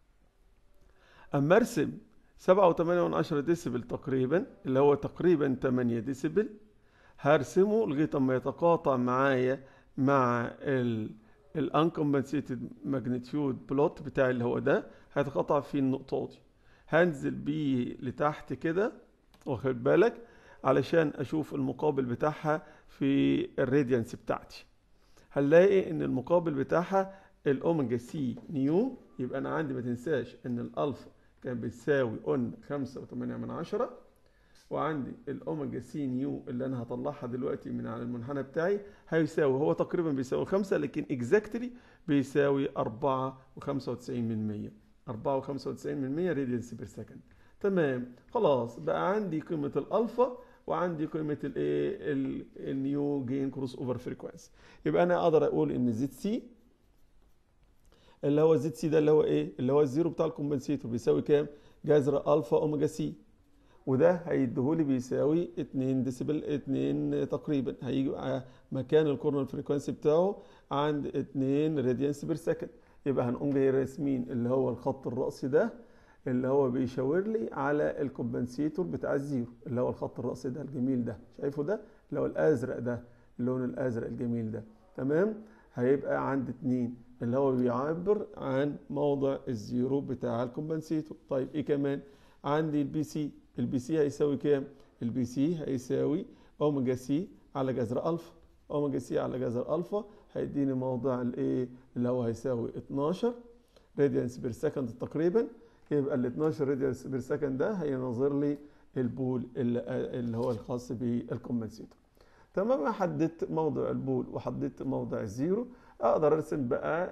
اما ارسم 7 و8 من عشرة ديسيبل تقريبا اللي هو تقريبا 8 ديسيبل هرسمه لغايه اما يتقاطع معايا مع ال الانكمبنسيتد ماجنتيود بلوت بتاعي اللي هو ده هيتقاطع في النقطه دي هنزل بيه لتحت كده واخد بالك علشان اشوف المقابل بتاعها في الراديانس بتاعتي هنلاقي ان المقابل بتاعها الاوميجا سي نيو يبقى انا عندي ما تنساش ان الالفا كان بتساوي قلنا خمسة وثمانية من عشرة وعندي الاوميجا سي نيو اللي انا هطلعها دلوقتي من على المنحنى بتاعي هيساوي هو تقريبا بيساوي خمسة لكن اكزاكتلي بيساوي أربعة وخمسة وتسعين من مية أربعة وخمسة وتسعين من مية راديانس بير سكند تمام خلاص بقى عندي قيمة الألفا وعندي قيمة الايه النيو جين كروس اوفر فريكوانسي يبقى انا اقدر اقول ان زد سي اللي هو زد سي ده اللي هو ايه اللي هو الزيرو بتاع الكومبنسيتور بيساوي كام جذر الفا اوميجا سي وده هيديهولي بيساوي 2 ديسيبل 2 تقريبا هيجي مكان الكورنر فريكوانسي بتاعه عند 2 راديانس بير سكند يبقى هنقوم جاي راسمين اللي هو الخط الرأسي ده اللي هو بيشاور لي على الكومبنسيتور بتاع الزيرو اللي هو الخط الرأسي ده الجميل ده شايفه ده اللي هو الازرق ده اللون الازرق الجميل ده تمام هيبقى عند 2 اللي هو بيعبر عن موضع الزيرو بتاع الكومبنسيتور طيب ايه كمان عندي البي سي البي سي هيساوي كام البي سي هيساوي اوميجا سي على جذر الفا اوميجا سي على جذر الفا هيديني موضع الايه اللي هو هيساوي 12 راديانس بير سكند تقريبا يبقى ال 12 راديانس بير سكند ده هينظر لي البول اللي, اللي هو الخاص بالكومبنسيتور تمام حددت موضع البول وحددت موضع الزيرو اقدر ارسم بقى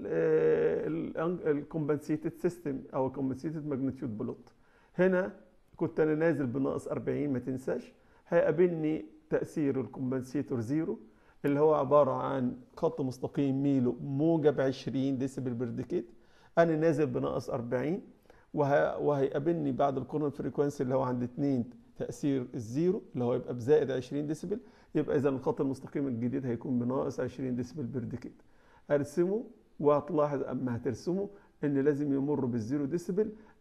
الكومبنسيتد سيستم او الكومبنسيتد ماجنتيود بلوت هنا كنت انا نازل بناقص 40 ما تنساش هيقابلني تاثير الكومبنسيتور زيرو اللي هو عباره عن خط مستقيم ميله موجب 20 ديسيبل بير ديكيد انا نازل بناقص 40 وه... وهيقابلني بعد الكورنر فريكوانسي اللي هو عند 2 تاثير الزيرو اللي هو يبقى بزائد 20 ديسيبل يبقى اذا الخط المستقيم الجديد هيكون بناقص 20 ديسيبل بير ديكيد ارسمه وهتلاحظ اما هترسمه ان لازم يمر بالزيرو ديسيبل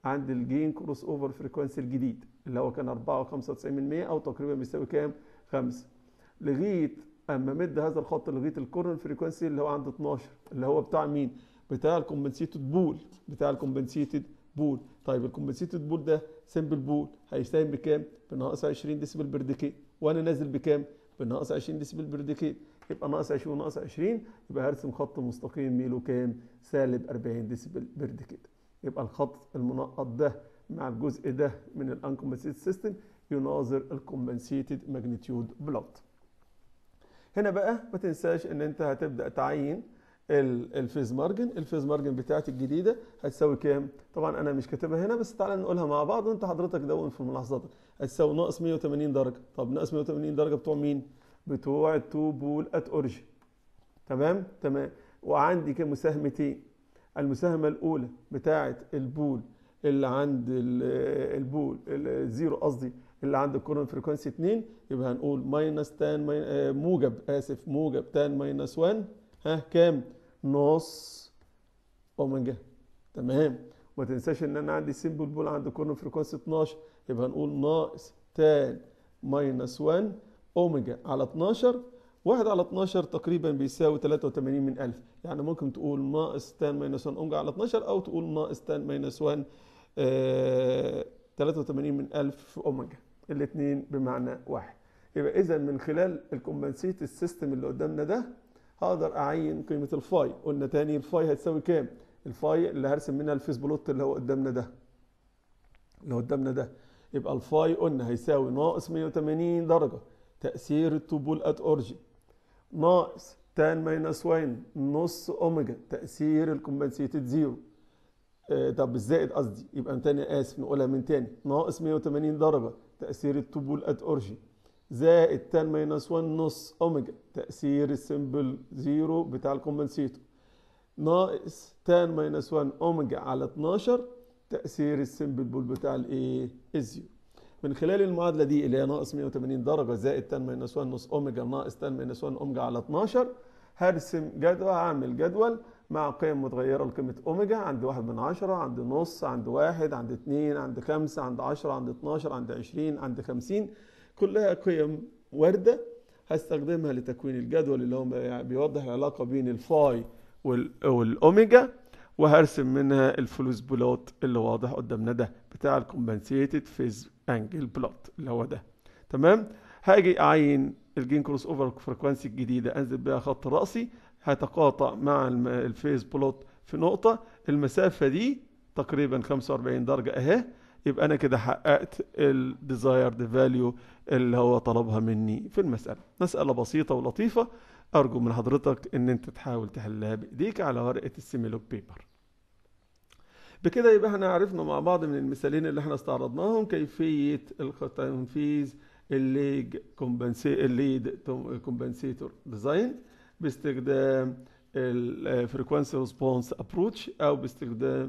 عند الجين كروس اوفر فريكونسي الجديد اللي هو كان 4.95% او تقريبا بيساوي كام 5 لغايه اما مد هذا الخط لغايه الكورن فريكونسي اللي هو عند 12 اللي هو بتاع مين بتاع الكومبنسيتد بول بتاع الكومبنسيتد بول طيب الكومبنسيتد بول ده سمبل بول هيساهم بكام بناقص 20 ديسيبل بير ديكيت وانا نازل بكام بناقص 20 ديسيبل بير ديكيت يبقى ناقص 20 وناقص 20 يبقى هرسم خط مستقيم ميله كام سالب 40 ديسيبل بير ديكيت يبقى الخط المنقط ده مع الجزء ده من الانكمبنسيتد سيستم يناظر الكومبنسيتد ماجنتيود بلوت هنا بقى ما تنساش ان انت هتبدا تعين الفيز مارجن الفيز مارجن بتاعتي الجديده هتساوي كام طبعا انا مش كاتبها هنا بس تعالى نقولها مع بعض وانت حضرتك دون في ملاحظاتك هتساوي ناقص 180 درجه طب ناقص 180 درجه بتوع مين بتوع التو بول ات اوريجن تمام تمام وعندي كام مساهمتين المساهمه الاولى بتاعه البول اللي عند البول الزيرو قصدي اللي عند الكورن فريكونسي 2 يبقى هنقول ماينس تان موجب اسف موجب تان ماينس 1 ها كام نص اوميجا تمام وما تنساش ان انا عندي سيمبل بول عند كورن فريكونسي 12 يبقى هنقول ناقص تان ماينس 1 اوميجا على 12 واحد على 12 تقريبا بيساوي 83 من 1000 يعني ممكن تقول ناقص تان ماينس 1 اوميجا على 12 او تقول ناقص تان ماينس 1 آه 83 من 1000 في اوميجا الاثنين بمعنى واحد يبقى اذا من خلال الكومبنسيت السيستم اللي قدامنا ده هقدر اعين قيمه الفاي قلنا تاني الفاي هتساوي كام الفاي اللي هرسم منها الفيس بلوت اللي هو قدامنا ده اللي قدامنا ده يبقى الفاي قلنا هيساوي ناقص 180 درجه تاثير التوبول ات اورجي ناقص تان ماينس 1 نص اوميجا تاثير الكومبنسيتد زيرو آه طب الزائد قصدي يبقى من تاني اسف نقولها من تاني ناقص 180 درجه تاثير التوبول ات اورجي زائد تان ماينس 1 نص اوميجا تاثير السمبل زيرو بتاع الكومبنسيتور ناقص تان ماينس 1 اوميجا على 12 تاثير السمبل بول بتاع الايه الزيرو من خلال المعادله دي اللي هي ناقص 180 درجه زائد تان ماينس 1 نص اوميجا ناقص تان ماينس 1 اوميجا على 12 هرسم جدول هعمل جدول مع قيم متغيره لقيمه اوميجا عند 1 من 10 عند نص عند 1 عند 2 عند 5 عند 10 عند 12 عند 20 عند 50 كلها قيم وارده هستخدمها لتكوين الجدول اللي هو بيوضح العلاقه بين الفاي والاوميجا وهرسم منها الفلوس بلوت اللي واضح قدامنا ده بتاع الكومبنسيتد فيز انجل بلوت اللي هو ده تمام هاجي اعين الجين كروس اوفر فريكوانسي الجديده انزل بيها خط راسي هتقاطع مع الفيز بلوت في نقطه المسافه دي تقريبا 45 درجه اهي يبقى انا كده حققت الديزايرد فاليو اللي هو طلبها مني في المساله مساله بسيطه ولطيفه ارجو من حضرتك ان انت تحاول تحلها بايديك على ورقه السيميلوك بيبر بكده يبقى احنا عرفنا مع بعض من المثالين اللي احنا استعرضناهم كيفيه تنفيذ الليج كومبنسي الليد كومبنسيتور ديزاين باستخدام الفريكوانسي ريسبونس ابروتش او باستخدام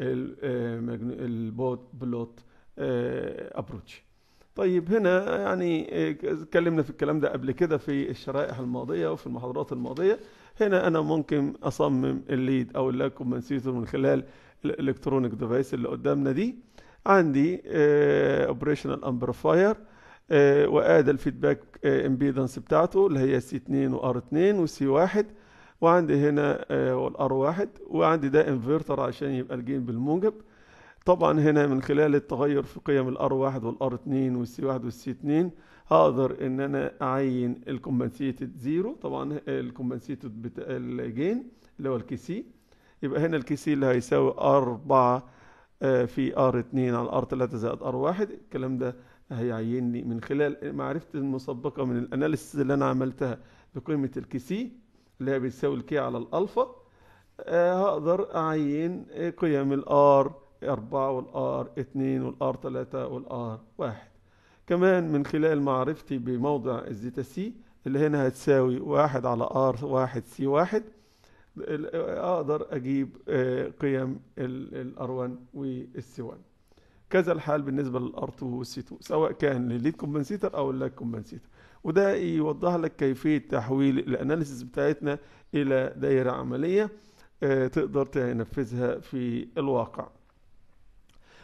البوت بلوت ابروتش طيب هنا يعني اتكلمنا في الكلام ده قبل كده في الشرائح الماضيه وفي المحاضرات الماضيه هنا انا ممكن اصمم الليد او اللاج كومبنسيتور من خلال الالكترونيك ديفايس اللي قدامنا دي عندي اوبريشنال امبليفاير وادي الفيدباك امبيدنس بتاعته اللي هي سي 2 وار 2 وسي 1 وعندي هنا الار 1 وعندي ده انفرتر عشان يبقى الجين بالموجب طبعا هنا من خلال التغير في قيم الار 1 والار 2 والسي 1 والسي 2 هقدر ان انا اعين الكومبنسيتد زيرو طبعا الكومبنسيتد بتاع الجين اللي هو الكي سي يبقى هنا الكي سي اللي هيساوي 4 في ار 2 على ار 3 زائد ار 1 الكلام ده هيعيني من خلال معرفتي المسبقه من الاناليسيس اللي انا عملتها بقيمه الكي سي اللي هي بتساوي الكي على الالفا أه هقدر اعين قيم الار 4 والار 2 والار 3 والار 1 كمان من خلال معرفتي بموضع الزيتا سي اللي هنا هتساوي 1 على ار 1 سي 1 اقدر اجيب قيم الار 1 والسي 1 كذا الحال بالنسبه للار 2 والسي 2 سواء كان للليد كومبنسيتر او اللاج كومبنسيتر وده يوضح لك كيفيه تحويل الاناليسيس بتاعتنا الى دائره عمليه تقدر تنفذها في الواقع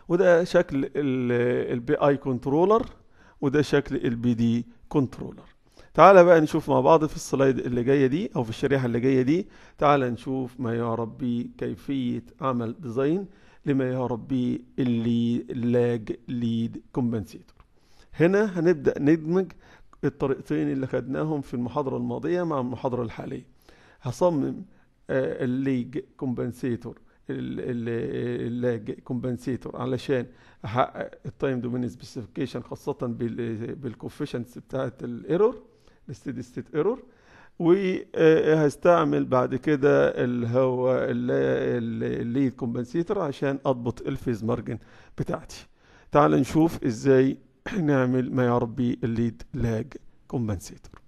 وده شكل البي اي كنترولر وده شكل البي دي كنترولر تعالى بقى نشوف مع بعض في السلايد اللي جايه دي او في الشريحه اللي جايه دي تعالى نشوف ما يعرف بكيفيه عمل ديزاين لما يعرف به اللاج ليد كومبنسيتور هنا هنبدا ندمج الطريقتين اللي خدناهم في المحاضره الماضيه مع المحاضره الحاليه هصمم الليج كومبنسيتور اللاج كومبنسيتور علشان احقق التايم دومين سبيسيفيكيشن خاصه بالكوفيشنتس بتاعت الايرور الستيدي ستيت ايرور وهستعمل بعد كده اللي هو الليد كومبنسيتور عشان اضبط الفيز مارجن بتاعتي تعال نشوف ازاي نعمل ما يعرف به الليد لاج كومبنسيتور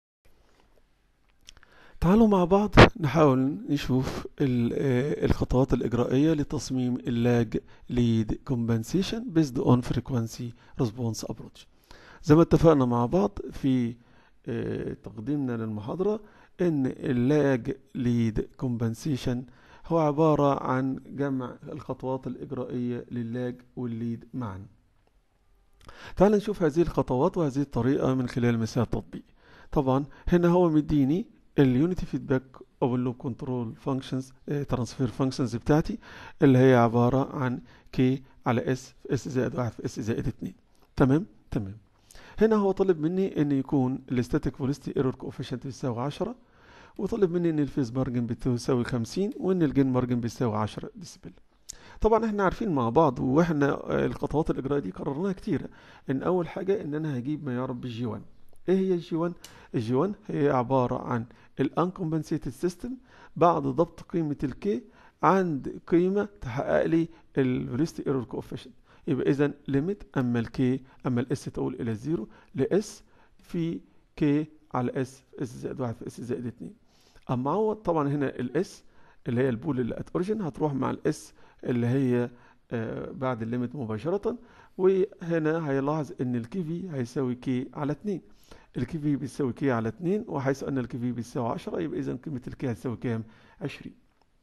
تعالوا مع بعض نحاول نشوف الخطوات الإجرائية لتصميم اللاج ليد كومبنسيشن بيزد اون فريكوانسي ريسبونس ابروتش زي ما اتفقنا مع بعض في تقديمنا للمحاضرة ان اللاج ليد كومبنسيشن هو عبارة عن جمع الخطوات الإجرائية للاج والليد معا تعال نشوف هذه الخطوات وهذه الطريقة من خلال مثال تطبيق طبعا هنا هو مديني اليونيتي فيدباك او اللوب كنترول فانكشنز ترانسفير فانكشنز بتاعتي اللي هي عباره عن كي على اس في اس زائد واحد في اس زائد اتنين تمام تمام هنا هو طلب مني ان يكون الستاتيك فولستي ايرور كوفيشنت بيساوي 10 وطلب مني ان الفيز مارجن بتساوي 50 وان الجين مارجن بيساوي 10 ديسبل طبعا احنا عارفين مع بعض واحنا الخطوات الاجراء دي قررناها كتير ان اول حاجه ان انا هجيب ما يعرف بالجي 1 ايه هي الجي 1 الجي 1 هي عباره عن الانكمبنسيتد سيستم بعد ضبط قيمه الكي عند قيمه تحقق لي الفيرست ايرور كوفيشنت يبقى اذا ليميت اما الكي اما الاس تقول الى الزيرو لاس في كي على اس اس زائد واحد في اس زائد اتنين اما هو طبعا هنا الاس اللي هي البول اللي ات اوريجن هتروح مع الاس اللي هي آه بعد الليميت مباشره وهنا هيلاحظ ان الكي في هيساوي كي على 2 الكي في بيساوي كي على 2 وحيث ان الكي في بيساوي 10 يبقى اذا قيمه الكي هتساوي كام 20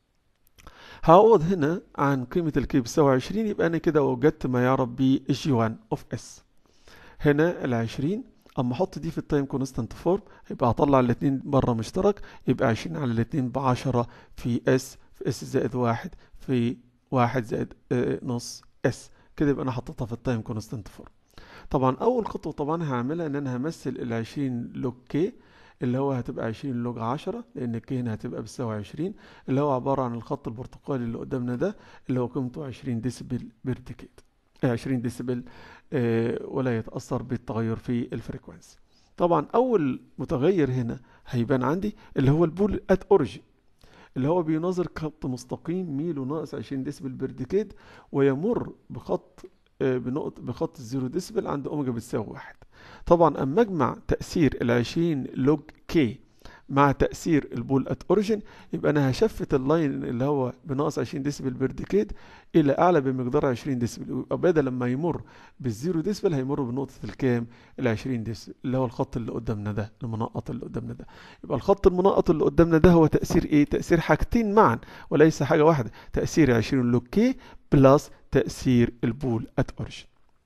هعوض هنا عن قيمة الكي بتساوي 20 يبقى أنا كده وجدت ما يعرف بالجي 1 اوف اس هنا ال 20 أما أحط دي في التايم كونستانت فورم يبقى هطلع الاتنين بره مشترك يبقى 20 على الاتنين ب 10 في اس في اس زائد واحد في واحد زائد اه نص اس كده يبقى أنا حطيتها في التايم كونستانت فورم طبعا أول خطوة طبعا هعملها إن أنا همثل ال 20 لوج كي اللي هو هتبقى 20 لوج 10 لان الكي هنا هتبقى بتساوي 20 اللي هو عباره عن الخط البرتقالي اللي قدامنا ده اللي هو قيمته 20 ديسبل بير ديكيد 20 ديسبل آه ولا يتاثر بالتغير في الفريكوانسي طبعا اول متغير هنا هيبان عندي اللي هو البول ات اوريجين اللي هو بيناظر خط مستقيم ميله ناقص 20 ديسبل بير ديكيد ويمر بخط بنقط بخط الزيرو ديسبل عند اوميجا بتساوي واحد طبعا اما اجمع تاثير ال 20 لوج كي مع تاثير البول ات اوريجين يبقى انا هشفت اللاين اللي هو بناقص 20 ديسبل بير ديكيد الى اعلى بمقدار 20 ديسبل يبقى بدل لما يمر بالزيرو ديسبل هيمر بنقطه الكام ال 20 ديسبل اللي هو الخط اللي قدامنا ده المنقط اللي قدامنا ده يبقى الخط المنقط اللي قدامنا ده هو تاثير ايه تاثير حاجتين معا وليس حاجه واحده تاثير 20 لوج كي بلس تاثير البول ات اوريجين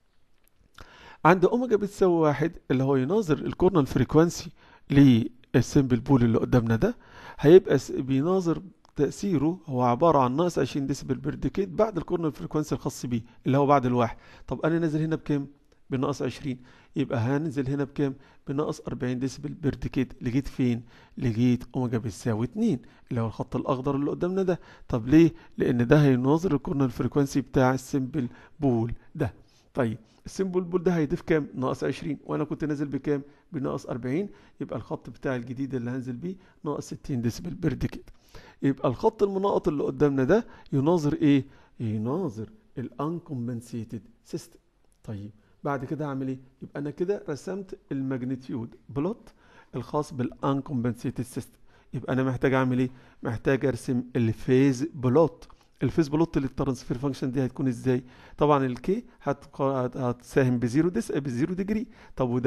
عند اوميجا بتساوي واحد اللي هو يناظر الكورنال فريكوانسي للسيمبل بول اللي قدامنا ده هيبقى بيناظر تأثيره هو عبارة عن ناقص 20 ديسبل بير ديكيد بعد الكورنال فريكوانسي الخاص بيه اللي هو بعد الواحد طب أنا نازل هنا بكام؟ بناقص 20 يبقى هننزل هنا بكام؟ بناقص 40 ديسبل بير ديكيد لغاية فين؟ لغاية اوميجا بتساوي 2 اللي هو الخط الأخضر اللي قدامنا ده طب ليه؟ لأن ده هيناظر الكورنال فريكوانسي بتاع السيمبل بول ده طيب السيمبل بول ده هيضيف كام؟ ناقص 20 وانا كنت نازل بكام؟ بناقص 40 يبقى الخط بتاعي الجديد اللي هنزل بيه ناقص 60 ديسبل بير ديكيد يبقى الخط المناقط اللي قدامنا ده يناظر ايه؟ يناظر الانكمبنسيتد سيستم طيب بعد كده اعمل ايه؟ يبقى انا كده رسمت الماجنتيود بلوت الخاص بالانكمبنسيتد سيستم يبقى انا محتاج اعمل ايه؟ محتاج ارسم الفيز بلوت الفيز بلوت للترانسفير فانكشن دي هتكون ازاي طبعا الكي هتساهم بزيرو ديس بزيرو ديجري طب وده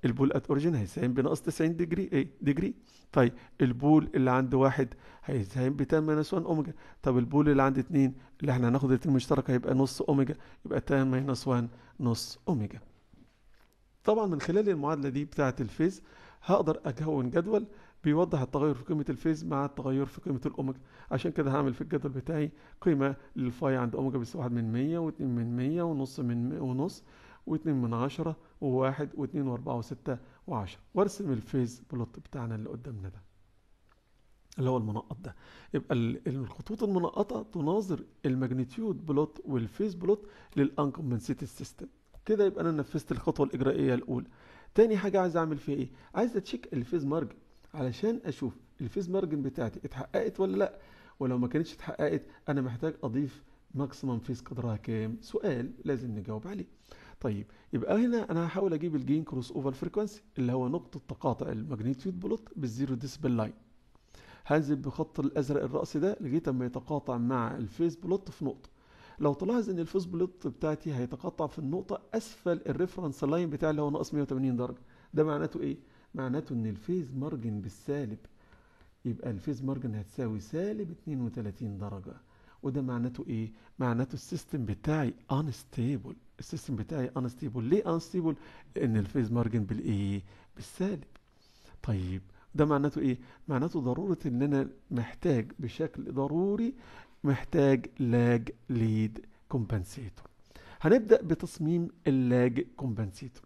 البول ات اوريجين هيساهم بناقص 90 ديجري ايه ديجري طيب البول اللي عند واحد هيساهم ب 10 ماينس 1 اوميجا طب البول اللي عند اتنين اللي احنا هناخد الاتنين مشترك هيبقى نص اوميجا يبقى 10 ماينس 1 نص اوميجا طبعا من خلال المعادله دي بتاعه الفيز هقدر اكون جدول بيوضح التغير في قيمة الفيز مع التغير في قيمة الأوميجا عشان كده هعمل في الجدول بتاعي قيمة للفاي عند أوميجا بيساوي واحد من مية واتنين من مية ونص من مية ونص واتنين من عشرة وواحد واتنين وأربعة وستة وعشرة وارسم الفيز بلوت بتاعنا اللي قدامنا ده اللي هو المنقط ده يبقى الخطوط المنقطة تناظر الماجنتيود بلوت والفيز بلوت للانكمبنسيتد سيستم كده يبقى انا نفذت الخطوة الإجرائية الأولى تاني حاجة عايز أعمل فيها إيه؟ عايز أتشيك الفيز مارجن علشان اشوف الفيز مارجن بتاعتي اتحققت ولا لا ولو ما كانتش اتحققت انا محتاج اضيف ماكسيمم فيز قدرها كام سؤال لازم نجاوب عليه طيب يبقى هنا انا هحاول اجيب الجين كروس اوفر فريكوانسي اللي هو نقطه تقاطع الماجنتيود بلوت بالزيرو ديسبل لاين هنزل بخط الازرق الرأسي ده لغايه اما يتقاطع مع الفيز بلوت في نقطه لو تلاحظ ان الفيز بلوت بتاعتي هيتقاطع في النقطه اسفل الريفرنس لاين بتاعي اللي هو ناقص 180 درجه ده معناته ايه معناته ان الفيز مارجن بالسالب يبقى الفيز مارجن هتساوي سالب 32 درجة وده معناته ايه معناته السيستم بتاعي انستيبل السيستم بتاعي انستيبل ليه انستيبل لان الفيز مارجن بالايه بالسالب طيب ده معناته ايه معناته ضرورة ان انا محتاج بشكل ضروري محتاج لاج ليد كومبنسيتور هنبدأ بتصميم اللاج كومبنسيتور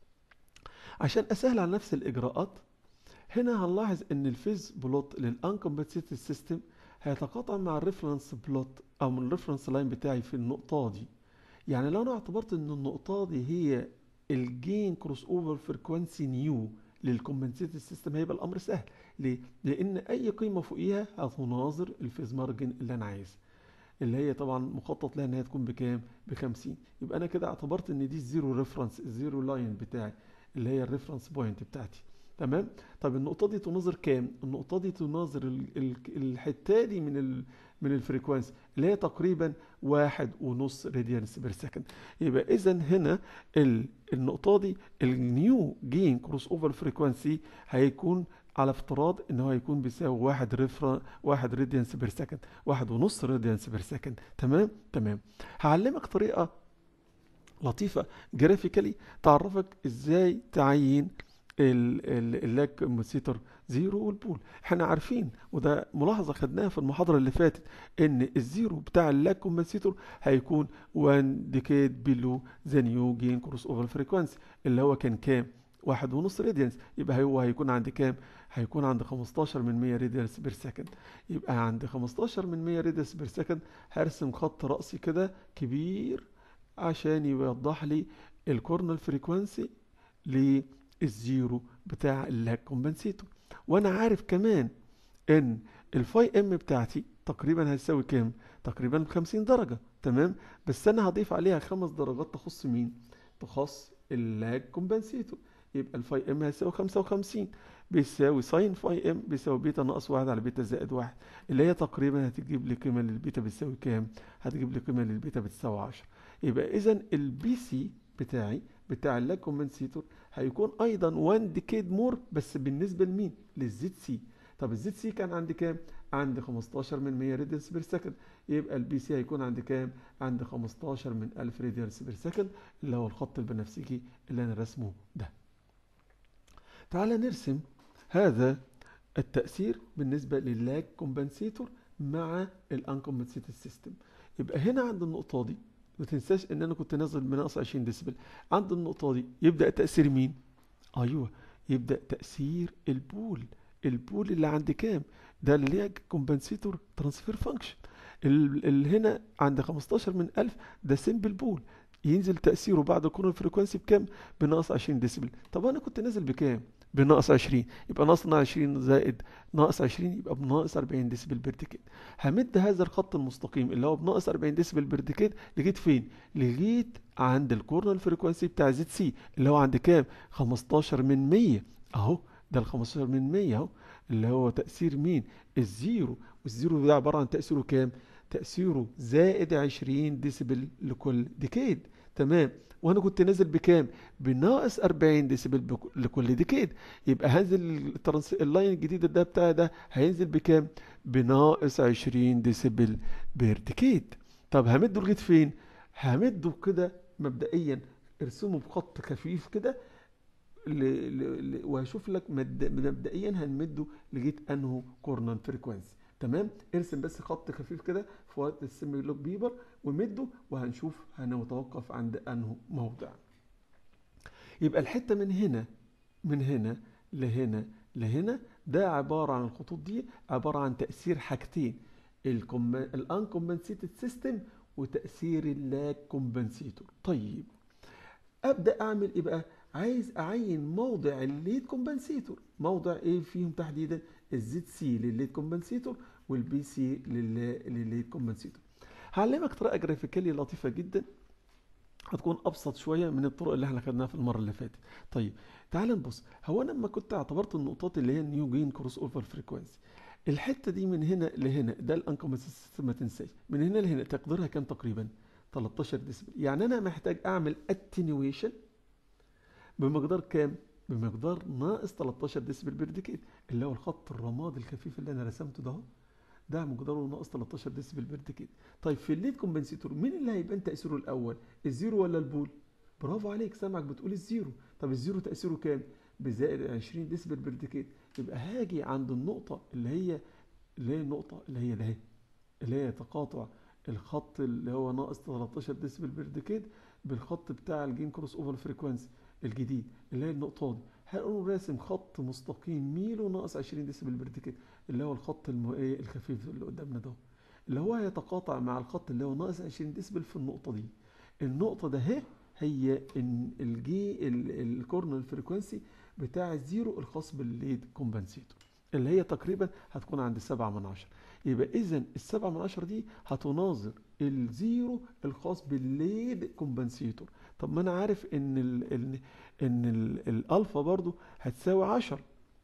عشان اسهل على نفس الاجراءات هنا هنلاحظ ان الفيز بلوت للانكمبنسيتد سيستم هيتقاطع مع الريفرنس بلوت او من الريفرنس لاين بتاعي في النقطه دي يعني لو انا اعتبرت ان النقطه دي هي الجين كروس اوفر فريكوانسي نيو للكومبنسيتد سيستم هيبقى الامر سهل ليه لان اي قيمه فوقيها هتناظر الفيز مارجن اللي انا عايزها اللي هي طبعا مخطط لها ان هي تكون بكام ب 50 يبقى انا كده اعتبرت ان دي الزيرو ريفرنس الزيرو لاين بتاعي اللي هي الريفرنس بوينت بتاعتي تمام طب النقطه دي تناظر كام النقطه دي تناظر الحته دي من ال من الفريكوانسي اللي هي تقريبا واحد ونص راديانس بير سكند يبقى اذا هنا النقطه دي النيو جين كروس اوفر فريكوانسي هيكون على افتراض ان هو هيكون بيساوي واحد ريفر واحد راديانس بير سكند واحد ونص راديانس بير سكند تمام تمام هعلمك طريقه لطيفة جرافيكالي تعرفك ازاي تعين اللاج كومبنسيتور زيرو والبول احنا عارفين وده ملاحظة خدناها في المحاضرة اللي فاتت ان الزيرو بتاع اللاج كومبنسيتور هيكون 1 ديكيد بيلو ذا نيو جين كروس اوفر فريكوانسي اللي هو كان كام واحد ونص راديانس يبقى هو هيكون عند كام هيكون عند 15 من 100 راديانس بير سكند يبقى عند 15 من 100 راديانس بير سكند هرسم خط رأسي كده كبير عشان يوضح لي الكورنال فريكوانسي للزيرو بتاع اللاج كومبنسيتور وانا عارف كمان ان الفاي ام بتاعتي تقريبا هتساوي كام تقريبا ب 50 درجه تمام بس انا هضيف عليها خمس درجات تخص مين تخص اللاج كومبنسيتور يبقى الفاي ام هيساوي 55 بيساوي ساين فاي ام بيساوي بيتا ناقص واحد على بيتا زائد واحد اللي هي تقريبا هتجيب لي قيمه للبيتا بتساوي كام هتجيب لي قيمه للبيتا بتساوي 10 يبقى اذا البي سي بتاعي بتاع اللاج كومنسيتور هيكون ايضا 1 ديكيد مور بس بالنسبه لمين للزد سي طب الزد سي كان عند كام عند 15 من 100 راديانس بير سكند يبقى البي سي هيكون عند كام عند 15 من 1000 راديانس بير سكند اللي هو الخط البنفسجي اللي انا رسمه ده تعال نرسم هذا التأثير بالنسبة للاج كومبنسيتور مع الانكومبنسيتد سيستم يبقى هنا عند النقطة دي ما تنساش ان انا كنت نازل بناقص 20 ديسبل عند النقطه دي يبدا تاثير مين ايوه يبدا تاثير البول البول اللي عند كام ده اللي هي كومبنسيتور ترانسفير فانكشن اللي هنا عند 15 من 1000 ده سيمبل بول ينزل تاثيره بعد كون فريكوانسي بكام بناقص 20 ديسبل طب انا كنت نازل بكام بناقص 20 يبقى ناقصنا 20 زائد ناقص 20 يبقى بناقص 40 ديسبل بير ديكيد همد هذا الخط المستقيم اللي هو بناقص 40 ديسبل بير ديكيد لغايه فين لغايه عند الكورنال فريكوانسي بتاع زد سي اللي هو عند كام 15 من 100 اهو ده ال 15 من 100 اهو اللي هو تاثير مين الزيرو والزيرو ده عباره عن تاثيره كام تاثيره زائد 20 ديسبل لكل ديكيد تمام وانا كنت نازل بكام بناقص 40 ديسيبل بك- لكل ديكيد يبقى هنزل الترانس... اللاين الجديد ده بتاعي ده هينزل بكام بناقص 20 ديسيبل بير ديكيد طب همده لغايه فين همده كده مبدئيا ارسمه بخط خفيف كده ل... ل... ل... وهشوف لك مد... مبدئيا هنمده لغايه انه كورنر فريكوانسي تمام ارسم بس خط خفيف كده في وقت السيمي لوك بيبر ومده وهنشوف هنتوقف عند انه موضع يبقى الحته من هنا من هنا لهنا لهنا ده عباره عن الخطوط دي عباره عن تاثير حاجتين الانكمبنسيتد سيستم وتاثير اللاج كومبنسيتور طيب ابدا اعمل ايه بقى عايز اعين موضع الليد كومبنسيتور موضع ايه فيهم تحديدا الزد سي للليد كومبنسيتور والبي سي للليد كومبنسيتور هعلمك طريقه جرافيكاليه لطيفه جدا هتكون ابسط شويه من الطرق اللي احنا خدناها في المره اللي فاتت طيب تعال نبص هو انا لما كنت اعتبرت النقطات اللي هي النيو جين كروس اوفر فريكوانسي الحته دي من هنا لهنا ده الانكمبنسيتد سيستم ما تنساش من هنا لهنا تقديرها كام تقريبا 13 ديسبل يعني انا محتاج اعمل اتنيويشن بمقدار كام بمقدار ناقص 13 ديسبل بير ديكيد اللي هو الخط الرمادي الخفيف اللي انا رسمته ده اهو ده مقداره ناقص 13 ديسبل بير ديكيد طيب في الليد كومبنسيتور مين اللي هيبان تاثيره الاول الزيرو ولا البول برافو عليك سامعك بتقول الزيرو طب الزيرو تاثيره كام بزائد 20 ديسبل بير ديكيد يبقى هاجي عند النقطه اللي هي اللي هي النقطه اللي هي ده اللي هي تقاطع الخط اللي هو ناقص 13 ديسبل بير ديكيد بالخط بتاع الجين كروس اوفر فريكوانسي الجديد اللي هي النقطه دي هنقوم راسم خط مستقيم ميله ناقص 20 ديسبل بير ديكيد اللي هو الخط الم... إيه الخفيف اللي قدامنا ده اللي هو هيتقاطع مع الخط اللي هو ناقص 20 ديسبل في النقطه دي النقطه ده هي هي ان الجي الكورنر فريكوانسي بتاع الزيرو الخاص بالليد كومبنسيتور اللي هي تقريبا هتكون عند 7 من 10 يبقى اذا السبعة من عشرة دي هتناظر الزيرو الخاص بالليد كومبنسيتور طب ما انا عارف ان ال ان ان ال الالفا برضو هتساوي 10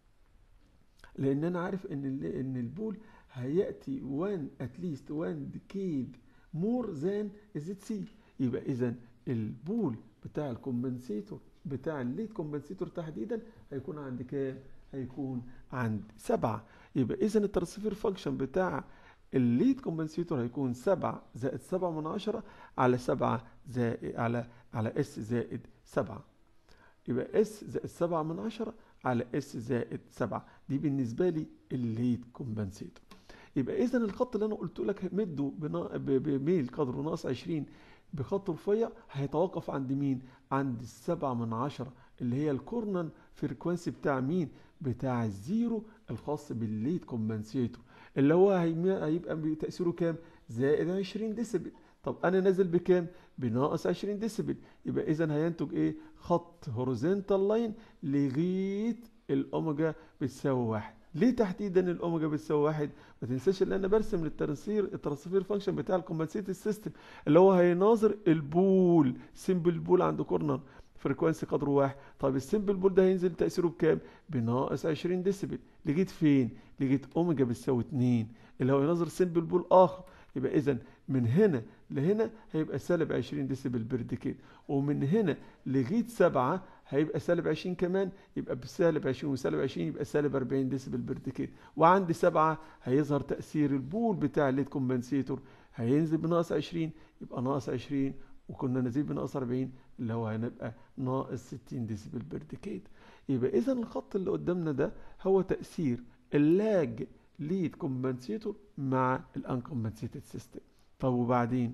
لان انا عارف ان ال ان البول هياتي 1 اتليست 1 ديكيد مور ذان الزد سي يبقى اذا البول بتاع الكومبنسيتور بتاع الليد كومبنسيتور تحديدا هيكون عند كام هيكون عند سبعة يبقى اذا الترانسفير فانكشن بتاع الليد كومبنسيتور هيكون سبعة زائد سبعة من عشرة على سبعة زائد على على اس زائد سبعة يبقى اس زائد سبعة من عشرة على اس زائد سبعة دي بالنسبة لي الليد كومبنسيتور يبقى اذا الخط اللي انا قلت لك مده بنا- ب- بميل قدره ناقص 20 بخط رفيع هيتوقف عند مين؟ عند السبعة من عشرة اللي هي الكورنر فريكوانسي بتاع مين؟ بتاع الزيرو الخاص بالليد كومبنسيتور اللي هو هيم- هيبقى تأثيره كام؟ زائد 20 ديسبل طب انا نازل بكام؟ بناقص 20 ديسبل يبقى اذا هينتج ايه؟ خط هوريزونتال لاين لغايه الاوميجا بتساوي واحد ليه تحديدا الاوميجا بتساوي واحد؟ ما تنساش ان انا برسم للترانسفير الترانسفير فانكشن بتاع الكومبنسيتد سيستم اللي هو هيناظر البول سيمبل بول عند كورنر فريكوانسي قدره واحد طب السيمبل بول ده هينزل تاثيره بكام بناقص 20 ديسبل لغايه فين لغايه اوميجا بتساوي 2 اللي هو يناظر سيمبل بول اخر يبقى اذا من هنا لهنا هيبقى سالب 20 ديسبل بير ديكيد ومن هنا لغايه 7 هيبقى سالب 20 كمان يبقى بسالب 20 وسالب 20 يبقى سالب 40 ديسبل بير ديكيد وعند 7 هيظهر تاثير البول بتاع الليد كومبنسيتور هينزل بناقص 20 يبقى ناقص 20 وكنا نزيد بناقص 40 اللي هو هنبقى ناقص 60 ديسبل بير ديكيد يبقى اذا الخط اللي قدامنا ده هو تاثير اللاج ليد كومبنسيتور مع الانكومبنسيتد سيستم طب وبعدين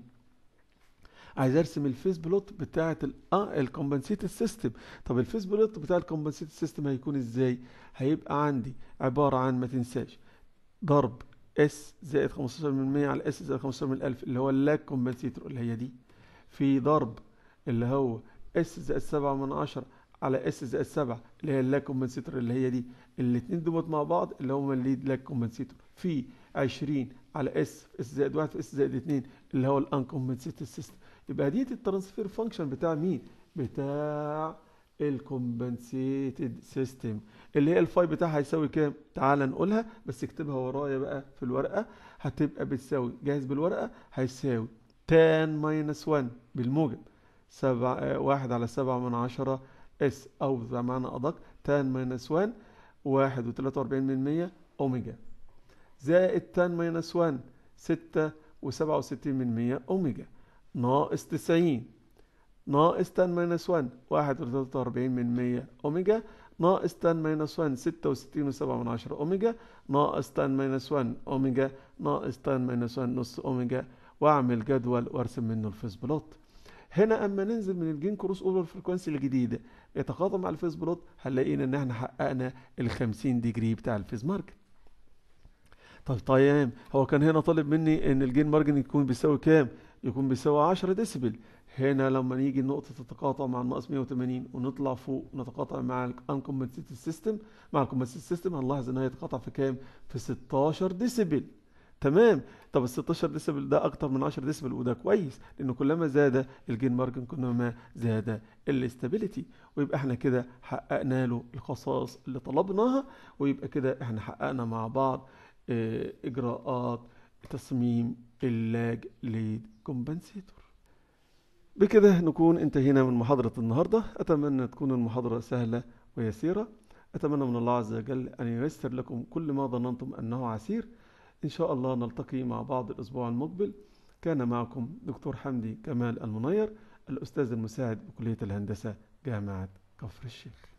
عايز ارسم الفيس بلوت بتاعه الكومبنسيتد سيستم طب الفيس بلوت بتاع الكومبنسيتد سيستم هيكون ازاي هيبقى عندي عباره عن ما تنساش ضرب اس زائد 15% على اس زائد 15 من 1000 اللي هو اللاج كومبنسيتور اللي هي دي في ضرب اللي هو اس زائد 7 من 10 على اس زائد 7 اللي هي اللاج كومبنسيتور اللي هي دي الاثنين دول مع بعض اللي هم الليد لاج كومبنسيتور في 20 على اس في اس زائد 1 في اس زائد 2 اللي هو الانكومبنسيتد سيستم يبقى دي الترانسفير فانكشن بتاع مين بتاع الكومبنسيتد سيستم اللي هي الفاي بتاعها هيساوي كام تعال نقولها بس اكتبها ورايا بقى في الورقه هتبقى بتساوي جاهز بالورقه هيساوي تان ماينس 1 بالموجب سبعة آه، واحد على سبعة من عشرة اس أو بمعنى أدق تان ماينس وان واحد وتلاتة وأربعين من مية أوميجا زائد تان ماينس وان ستة وسبعة وستين من مية أوميجا ناقص تسعين ناقص تان ماينس وان واحد وتلاتة وأربعين من مية أوميجا ناقص تان ماينس وان ستة وستين وسبعة من عشرة أوميجا ناقص تان ماينس وان أوميجا ناقص تان ماينس وان نص أوميجا وأعمل جدول وأرسم منه الفيس بلوت هنا اما ننزل من الجين كروس اوفر فريكوانسي الجديده يتقاطع مع الفيس بلوت هنلاقينا ان احنا حققنا ال 50 ديجري بتاع الفيز مارجن طب طيب هو كان هنا طالب مني ان الجين مارجن يكون بيساوي كام يكون بيساوي 10 ديسيبل هنا لما نيجي النقطة تتقاطع مع الناقص 180 ونطلع فوق نتقاطع مع الانكمبنسيتد سيستم مع الكومبنسيتد سيستم هنلاحظ ان هي يتقاطع في كام؟ في 16 ديسيبل تمام طب ال 16 ديسيبل ده اكتر من 10 ديسيبل وده كويس لان كلما زاد الجين مارجن كلما زاد الاستابيليتي ويبقى احنا كده حققنا له الخصائص اللي طلبناها ويبقى كده احنا حققنا مع بعض اه اجراءات تصميم اللاج ليد كومبنسيتور بكده نكون انتهينا من محاضرة النهاردة أتمنى تكون المحاضرة سهلة ويسيرة أتمنى من الله عز وجل أن ييسر لكم كل ما ظننتم أنه عسير إن شاء الله نلتقي مع بعض الأسبوع المقبل كان معكم دكتور حمدي كمال المنير الأستاذ المساعد بكلية الهندسة جامعة كفر الشيخ